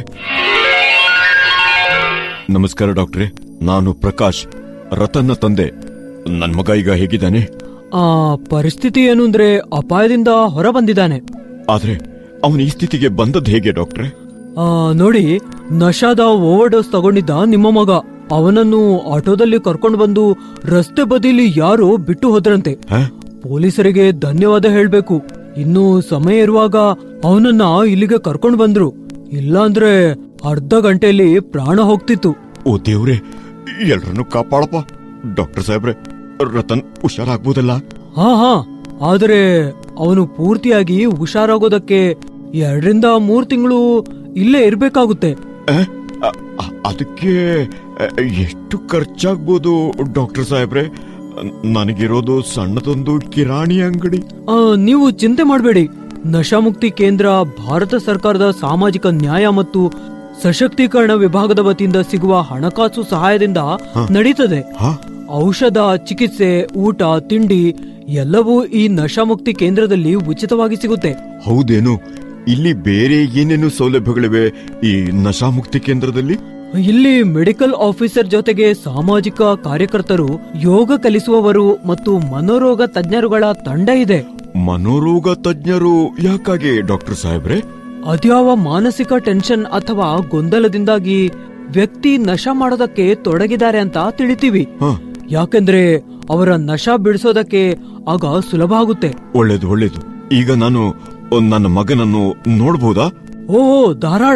ನಮಸ್ಕಾರ ಡಾಕ್ಟ್ರೆ ನಾನು ಪ್ರಕಾಶ್ ರತನ್ನ ತಂದೆ ನನ್ ಮಗ ಈಗ ಹೇಗಿದ್ದಾನೆ ಆ ಪರಿಸ್ಥಿತಿ ಏನು ಅಂದ್ರೆ ಅಪಾಯದಿಂದ ಹೊರ ಬಂದಿದ್ದಾನೆ ಆದ್ರೆ ಅವನ ಈ ಸ್ಥಿತಿಗೆ ಬಂದದ್ದು ಹೇಗೆ ಡಾಕ್ಟ್ರೆ ಆ ನೋಡಿ ನಶಾದ ಓವರ್ ಡೋಸ್ ತಗೊಂಡಿದ್ದ ನಿಮ್ಮ ಮಗ ಅವನನ್ನು ಆಟೋದಲ್ಲಿ ಕರ್ಕೊಂಡು ಬಂದು ರಸ್ತೆ ಬದಿಲಿ ಯಾರೋ ಬಿಟ್ಟು ಹೋದ್ರಂತೆ ಪೊಲೀಸರಿಗೆ ಧನ್ಯವಾದ ಹೇಳ್ಬೇಕು ಇನ್ನು ಸಮಯ ಇರುವಾಗ ಅವನನ್ನ ಇಲ್ಲಿಗೆ ಕರ್ಕೊಂಡು ಬಂದ್ರು ಇಲ್ಲಾಂದ್ರೆ ಅರ್ಧ ಗಂಟೆಯಲ್ಲಿ ಪ್ರಾಣ ಹೋಗ್ತಿತ್ತು ಓ ದೇವ್ರೆ ಎಲ್ರನ್ನು ಕಾಪಾಡಪ್ಪ ಡಾಕ್ಟರ್ ಸಾಹೇಬ್ರೆ ರತನ್ ಹುಷಾರಾಗ್ಬೋದಲ್ಲ ಹಾ ಹಾ ಆದ್ರೆ ಅವನು ಪೂರ್ತಿಯಾಗಿ ಹುಷಾರಾಗೋದಕ್ಕೆ ಎರಡರಿಂದ ಮೂರ್ ತಿಂಗಳು ಇಲ್ಲೇ ಇರ್ಬೇಕಾಗುತ್ತೆ ಅದಕ್ಕೆ ಎಷ್ಟು ಖರ್ಚಾಗ್ಬೋದು ಡಾಕ್ಟರ್ ಸಾಹೇಬ್ರೆ ನನಗಿರೋದು ಸಣ್ಣದೊಂದು ಕಿರಾಣಿ ಅಂಗಡಿ ಆ, ನೀವು ಚಿಂತೆ ಮಾಡಬೇಡಿ ನಶಾಮುಕ್ತಿ ಕೇಂದ್ರ ಭಾರತ ಸರ್ಕಾರದ ಸಾಮಾಜಿಕ ನ್ಯಾಯ ಮತ್ತು ಸಶಕ್ತೀಕರಣ ವಿಭಾಗದ ವತಿಯಿಂದ ಸಿಗುವ ಹಣಕಾಸು ಸಹಾಯದಿಂದ ನಡೀತದೆ ಔಷಧ ಚಿಕಿತ್ಸೆ ಊಟ ತಿಂಡಿ ಎಲ್ಲವೂ ಈ ನಶಾಮುಕ್ತಿ ಕೇಂದ್ರದಲ್ಲಿ ಉಚಿತವಾಗಿ ಸಿಗುತ್ತೆ ಹೌದೇನು ಇಲ್ಲಿ ಬೇರೆ ಏನೇನು ಸೌಲಭ್ಯಗಳಿವೆ ಈ ನಶಾಮುಕ್ತಿ ಕೇಂದ್ರದಲ್ಲಿ ಇಲ್ಲಿ ಮೆಡಿಕಲ್ ಆಫೀಸರ್ ಜೊತೆಗೆ ಸಾಮಾಜಿಕ ಕಾರ್ಯಕರ್ತರು ಯೋಗ ಕಲಿಸುವವರು ಮತ್ತು ಮನೋರೋಗ ತಜ್ಞರುಗಳ ತಂಡ ಇದೆ ಮನೋರೋಗ ತಜ್ಞರು ಯಾಕಾಗಿ ಡಾಕ್ಟರ್ ಸಾಹೇಬ್ರೆ ಅದ್ಯಾವ ಮಾನಸಿಕ ಟೆನ್ಷನ್ ಅಥವಾ ಗೊಂದಲದಿಂದಾಗಿ ವ್ಯಕ್ತಿ ನಶ ಮಾಡೋದಕ್ಕೆ ತೊಡಗಿದ್ದಾರೆ ಅಂತ ತಿಳಿತೀವಿ ಯಾಕೆಂದ್ರೆ ಅವರ ನಶ ಬಿಡಿಸೋದಕ್ಕೆ ಆಗ ಸುಲಭ ಆಗುತ್ತೆ ಒಳ್ಳೇದು ಒಳ್ಳೇದು ಈಗ ನಾನು ನನ್ನ ಮಗನನ್ನು ನೋಡಬಹುದಾ ಓಹೋ ಧಾರಾಳ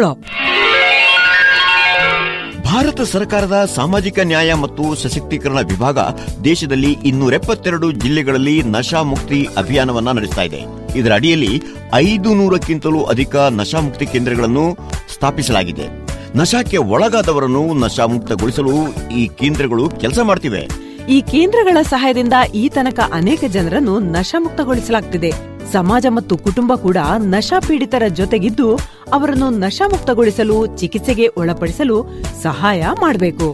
ಭಾರತ ಸರ್ಕಾರದ ಸಾಮಾಜಿಕ ನ್ಯಾಯ ಮತ್ತು ಸಶಕ್ತೀಕರಣ ವಿಭಾಗ ದೇಶದಲ್ಲಿ ಇನ್ನೂರ ಎಪ್ಪತ್ತೆರಡು ಜಿಲ್ಲೆಗಳಲ್ಲಿ ನಶಾ ಮುಕ್ತಿ ಅಭಿಯಾನವನ್ನ ನಡೆಸ್ತಾ ಇದೆ ಇದರ ಅಡಿಯಲ್ಲಿ ಐದು ನೂರಕ್ಕಿಂತಲೂ ಅಧಿಕ ನಶಾಮುಕ್ತಿ ಕೇಂದ್ರಗಳನ್ನು ಸ್ಥಾಪಿಸಲಾಗಿದೆ ನಶಾಕ್ಕೆ ಒಳಗಾದವರನ್ನು ನಶಾಮುಕ್ತಗೊಳಿಸಲು ಈ ಕೇಂದ್ರಗಳು ಕೆಲಸ ಮಾಡ್ತಿವೆ ಈ ಕೇಂದ್ರಗಳ ಸಹಾಯದಿಂದ ಈ ತನಕ ಅನೇಕ ಜನರನ್ನು ನಶಾಮುಕ್ತಗೊಳಿಸಲಾಗ್ತಿದೆ ಸಮಾಜ ಮತ್ತು ಕುಟುಂಬ ಕೂಡ ನಶಾ ಪೀಡಿತರ ಜೊತೆಗಿದ್ದು ಅವರನ್ನು ನಶಾಮುಕ್ತಗೊಳಿಸಲು ಚಿಕಿತ್ಸೆಗೆ ಒಳಪಡಿಸಲು ಸಹಾಯ ಮಾಡಬೇಕು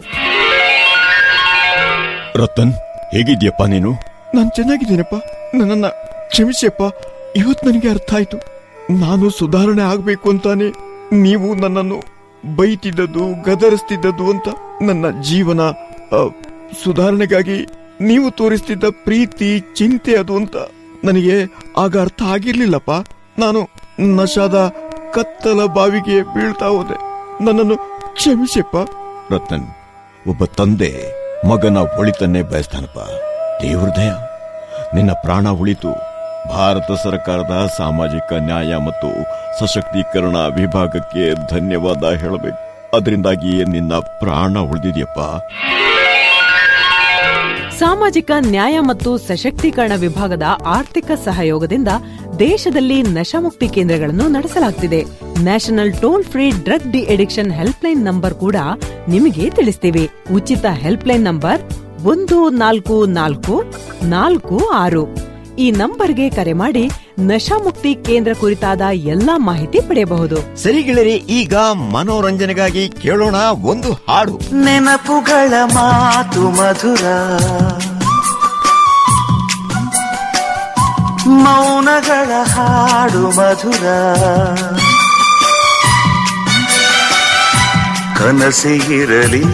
ರತನ್ ಹೇಗಿದ್ಯಪ್ಪ ನೀನು ನಾನ್ ಚೆನ್ನಾಗಿದ್ದೀನಪ್ಪ ನನ್ನನ್ನ ಕ್ಷಮಿಸಿಯಪ್ಪ ಇವತ್ತು ನನಗೆ ಅರ್ಥ ಆಯ್ತು ನಾನು ಸುಧಾರಣೆ ಆಗ್ಬೇಕು ಅಂತಾನೆ ನೀವು ನನ್ನನ್ನು ಬೈತಿದ್ದದ್ದು ಗದರಿಸ್ತಿದ್ದದ್ದು ಅಂತ ನನ್ನ ಜೀವನ ಆ, ಸುಧಾರಣೆಗಾಗಿ ನೀವು ತೋರಿಸ್ತಿದ್ದ ಪ್ರೀತಿ ಚಿಂತೆ ಅದು ಅಂತ ನನಗೆ ಆಗ ಅರ್ಥ ಆಗಿರ್ಲಿಲ್ಲಪ್ಪ ನಾನು ನಶಾದ ಕತ್ತಲ ಬಾವಿಗೆ ಬೀಳ್ತಾ ಹೋದೆ ನನ್ನನ್ನು ಕ್ಷಮಿಸಿಯಪ್ಪ ರತನ್ ಒಬ್ಬ ತಂದೆ ಮಗನ ಒಳಿತನ್ನೇ ಬಯಸ್ತಾನಪ್ಪ ದೇವ್ರದಯ ನಿನ್ನ ಪ್ರಾಣ ಉಳಿತು ಭಾರತ ಸರ್ಕಾರದ ಸಾಮಾಜಿಕ ನ್ಯಾಯ ಮತ್ತು ಸಶಕ್ತೀಕರಣ ವಿಭಾಗಕ್ಕೆ ಧನ್ಯವಾದ ಹೇಳಬೇಕು ಅದರಿಂದಾಗಿಯೇ ನಿನ್ನ ಪ್ರಾಣ ಉಳಿದಿದೆಯಪ್ಪ ಸಾಮಾಜಿಕ ನ್ಯಾಯ ಮತ್ತು ಸಶಕ್ತೀಕರಣ ವಿಭಾಗದ ಆರ್ಥಿಕ ಸಹಯೋಗದಿಂದ ದೇಶದಲ್ಲಿ ನಶಾಮುಕ್ತಿ ಕೇಂದ್ರಗಳನ್ನು ನಡೆಸಲಾಗ್ತಿದೆ national toll free drug de addiction helpline number ಕೂಡ ನಿಮಗೆ ತಿಳಿಸ್ತೀವಿ ಉಚಿತ ಹೆಲ್ಪ್ಲೈನ್ ನಂಬರ್ ಒಂದು ನಾಲ್ಕು ನಾಲ್ಕು ನಾಲ್ಕು ಆರು ಈ ನಂಬರ್ಗೆ ಕರೆ ಮಾಡಿ ನಶಾಮುಕ್ತಿ ಕೇಂದ್ರ ಕುರಿತಾದ ಎಲ್ಲಾ ಮಾಹಿತಿ ಪಡೆಯಬಹುದು ಸರಿ ಗೆಳೆಯರೆ ಈಗ ಮನೋರಂಜನೆಗಾಗಿ ಕೇಳೋಣ ಒಂದು ಹಾಡು ನೆನಪುಗಳ ಮಾತು ಮಧುರ ಮೌನಗಳ ಹಾಡು ಮಧುರ ಕನಸೆ ಇರಲಿ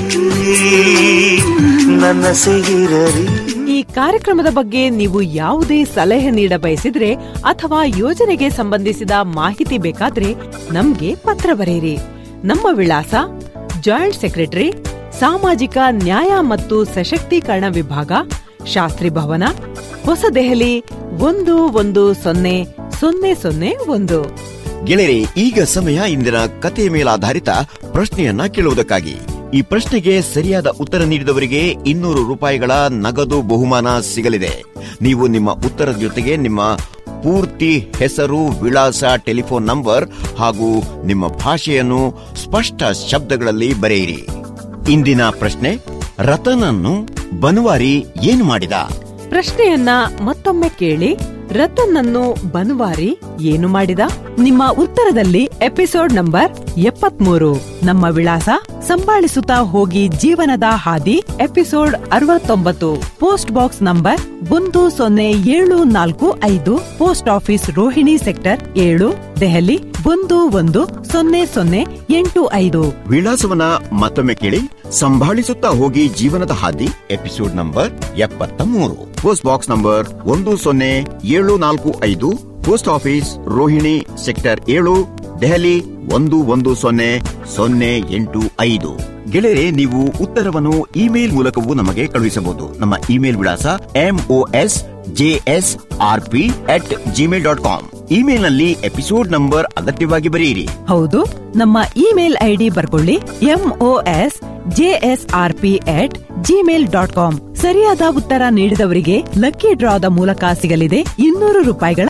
ನನಸೆ ಇರಲಿ ಈ ಕಾರ್ಯಕ್ರಮದ ಬಗ್ಗೆ ನೀವು ಯಾವುದೇ ಸಲಹೆ ನೀಡ ಬಯಸಿದ್ರೆ ಅಥವಾ ಯೋಜನೆಗೆ ಸಂಬಂಧಿಸಿದ ಮಾಹಿತಿ ಬೇಕಾದ್ರೆ ನಮ್ಗೆ ಪತ್ರ ಬರೆಯಿರಿ ನಮ್ಮ ವಿಳಾಸ ಜಾಯಿಂಟ್ ಸೆಕ್ರೆಟರಿ ಸಾಮಾಜಿಕ ನ್ಯಾಯ ಮತ್ತು ಸಶಕ್ತೀಕರಣ ವಿಭಾಗ ಶಾಸ್ತ್ರಿ ಭವನ ಹೊಸದೆಹಲಿ ಒಂದು ಒಂದು ಸೊನ್ನೆ ಸೊನ್ನೆ ಸೊನ್ನೆ ಒಂದು ಗೆಳೆಯರೆ ಈಗ ಸಮಯ ಇಂದಿನ ಕಥೆಯ ಮೇಲಾಧಾರಿತ ಪ್ರಶ್ನೆಯನ್ನ ಕೇಳುವುದಕ್ಕಾಗಿ ಈ ಪ್ರಶ್ನೆಗೆ ಸರಿಯಾದ ಉತ್ತರ ನೀಡಿದವರಿಗೆ ಇನ್ನೂರು ರೂಪಾಯಿಗಳ ನಗದು ಬಹುಮಾನ ಸಿಗಲಿದೆ ನೀವು ನಿಮ್ಮ ಉತ್ತರದ ಜೊತೆಗೆ ನಿಮ್ಮ ಪೂರ್ತಿ ಹೆಸರು ವಿಳಾಸ ಟೆಲಿಫೋನ್ ನಂಬರ್ ಹಾಗೂ ನಿಮ್ಮ ಭಾಷೆಯನ್ನು ಸ್ಪಷ್ಟ ಶಬ್ದಗಳಲ್ಲಿ ಬರೆಯಿರಿ ಇಂದಿನ ಪ್ರಶ್ನೆ ರತನನ್ನು ಬನ್ವಾರಿ ಏನು ಮಾಡಿದ ಪ್ರಶ್ನೆಯನ್ನ ಮತ್ತೊಮ್ಮೆ ಕೇಳಿ ರತನ್ ಅನ್ನು ಬನ್ವಾರಿ ಏನು ಮಾಡಿದ ನಿಮ್ಮ ಉತ್ತರದಲ್ಲಿ ಎಪಿಸೋಡ್ ನಂಬರ್ ಎಪ್ಪತ್ಮೂರು ನಮ್ಮ ವಿಳಾಸ ಸಂಭಾಳಿಸುತ್ತಾ ಹೋಗಿ ಜೀವನದ ಹಾದಿ ಎಪಿಸೋಡ್ ಅರವತ್ತೊಂಬತ್ತು ಪೋಸ್ಟ್ ಬಾಕ್ಸ್ ನಂಬರ್ ಒಂದು ಸೊನ್ನೆ ಏಳು ನಾಲ್ಕು ಐದು ಪೋಸ್ಟ್ ಆಫೀಸ್ ರೋಹಿಣಿ ಸೆಕ್ಟರ್ ಏಳು ದೆಹಲಿ ಒಂದು ಒಂದು ಸೊನ್ನೆ ಸೊನ್ನೆ ಎಂಟು ಐದು ವಿಳಾಸವನ್ನ ಮತ್ತೊಮ್ಮೆ ಕೇಳಿ ಸಂಭಾಳಿಸುತ್ತಾ ಹೋಗಿ ಜೀವನದ ಹಾದಿ ಎಪಿಸೋಡ್ ನಂಬರ್ ಎಪ್ಪತ್ತ ಮೂರು ಪೋಸ್ಟ್ ಬಾಕ್ಸ್ ನಂಬರ್ ಒಂದು ಸೊನ್ನೆ ಏಳು ನಾಲ್ಕು ಐದು ಪೋಸ್ಟ್ ಆಫೀಸ್ ರೋಹಿಣಿ ಸೆಕ್ಟರ್ ಏಳು ದೆಹಲಿ ಒಂದು ಒಂದು ಸೊನ್ನೆ ಸೊನ್ನೆ ಎಂಟು ಐದು ಗೆಳೆಯರೆ ನೀವು ಉತ್ತರವನ್ನು ಇಮೇಲ್ ಮೂಲಕವೂ ನಮಗೆ ಕಳುಹಿಸಬಹುದು ನಮ್ಮ ಇಮೇಲ್ ವಿಳಾಸ MOS JS R P at Gmail dot com email ನಲ್ಲಿ ಎಪಿಸೋಡ್ ನಂಬರ್ ಅಗತ್ಯವಾಗಿ ಬರೆಯಿರಿ ಹೌದು ನಮ್ಮ ಇಮೇಲ್ ಐಡಿ ಬರ್ಕೊಳ್ಳಿ MOS JSRP at Gmail dot com ಸರಿಯಾದ ಉತ್ತರ ನೀಡಿದವರಿಗೆ ಲಕ್ಕಿ ಡ್ರಾದ ಮೂಲಕ ಸಿಗಲಿದೆ ಇನ್ನೂರು ರೂಪಾಯಿಗಳ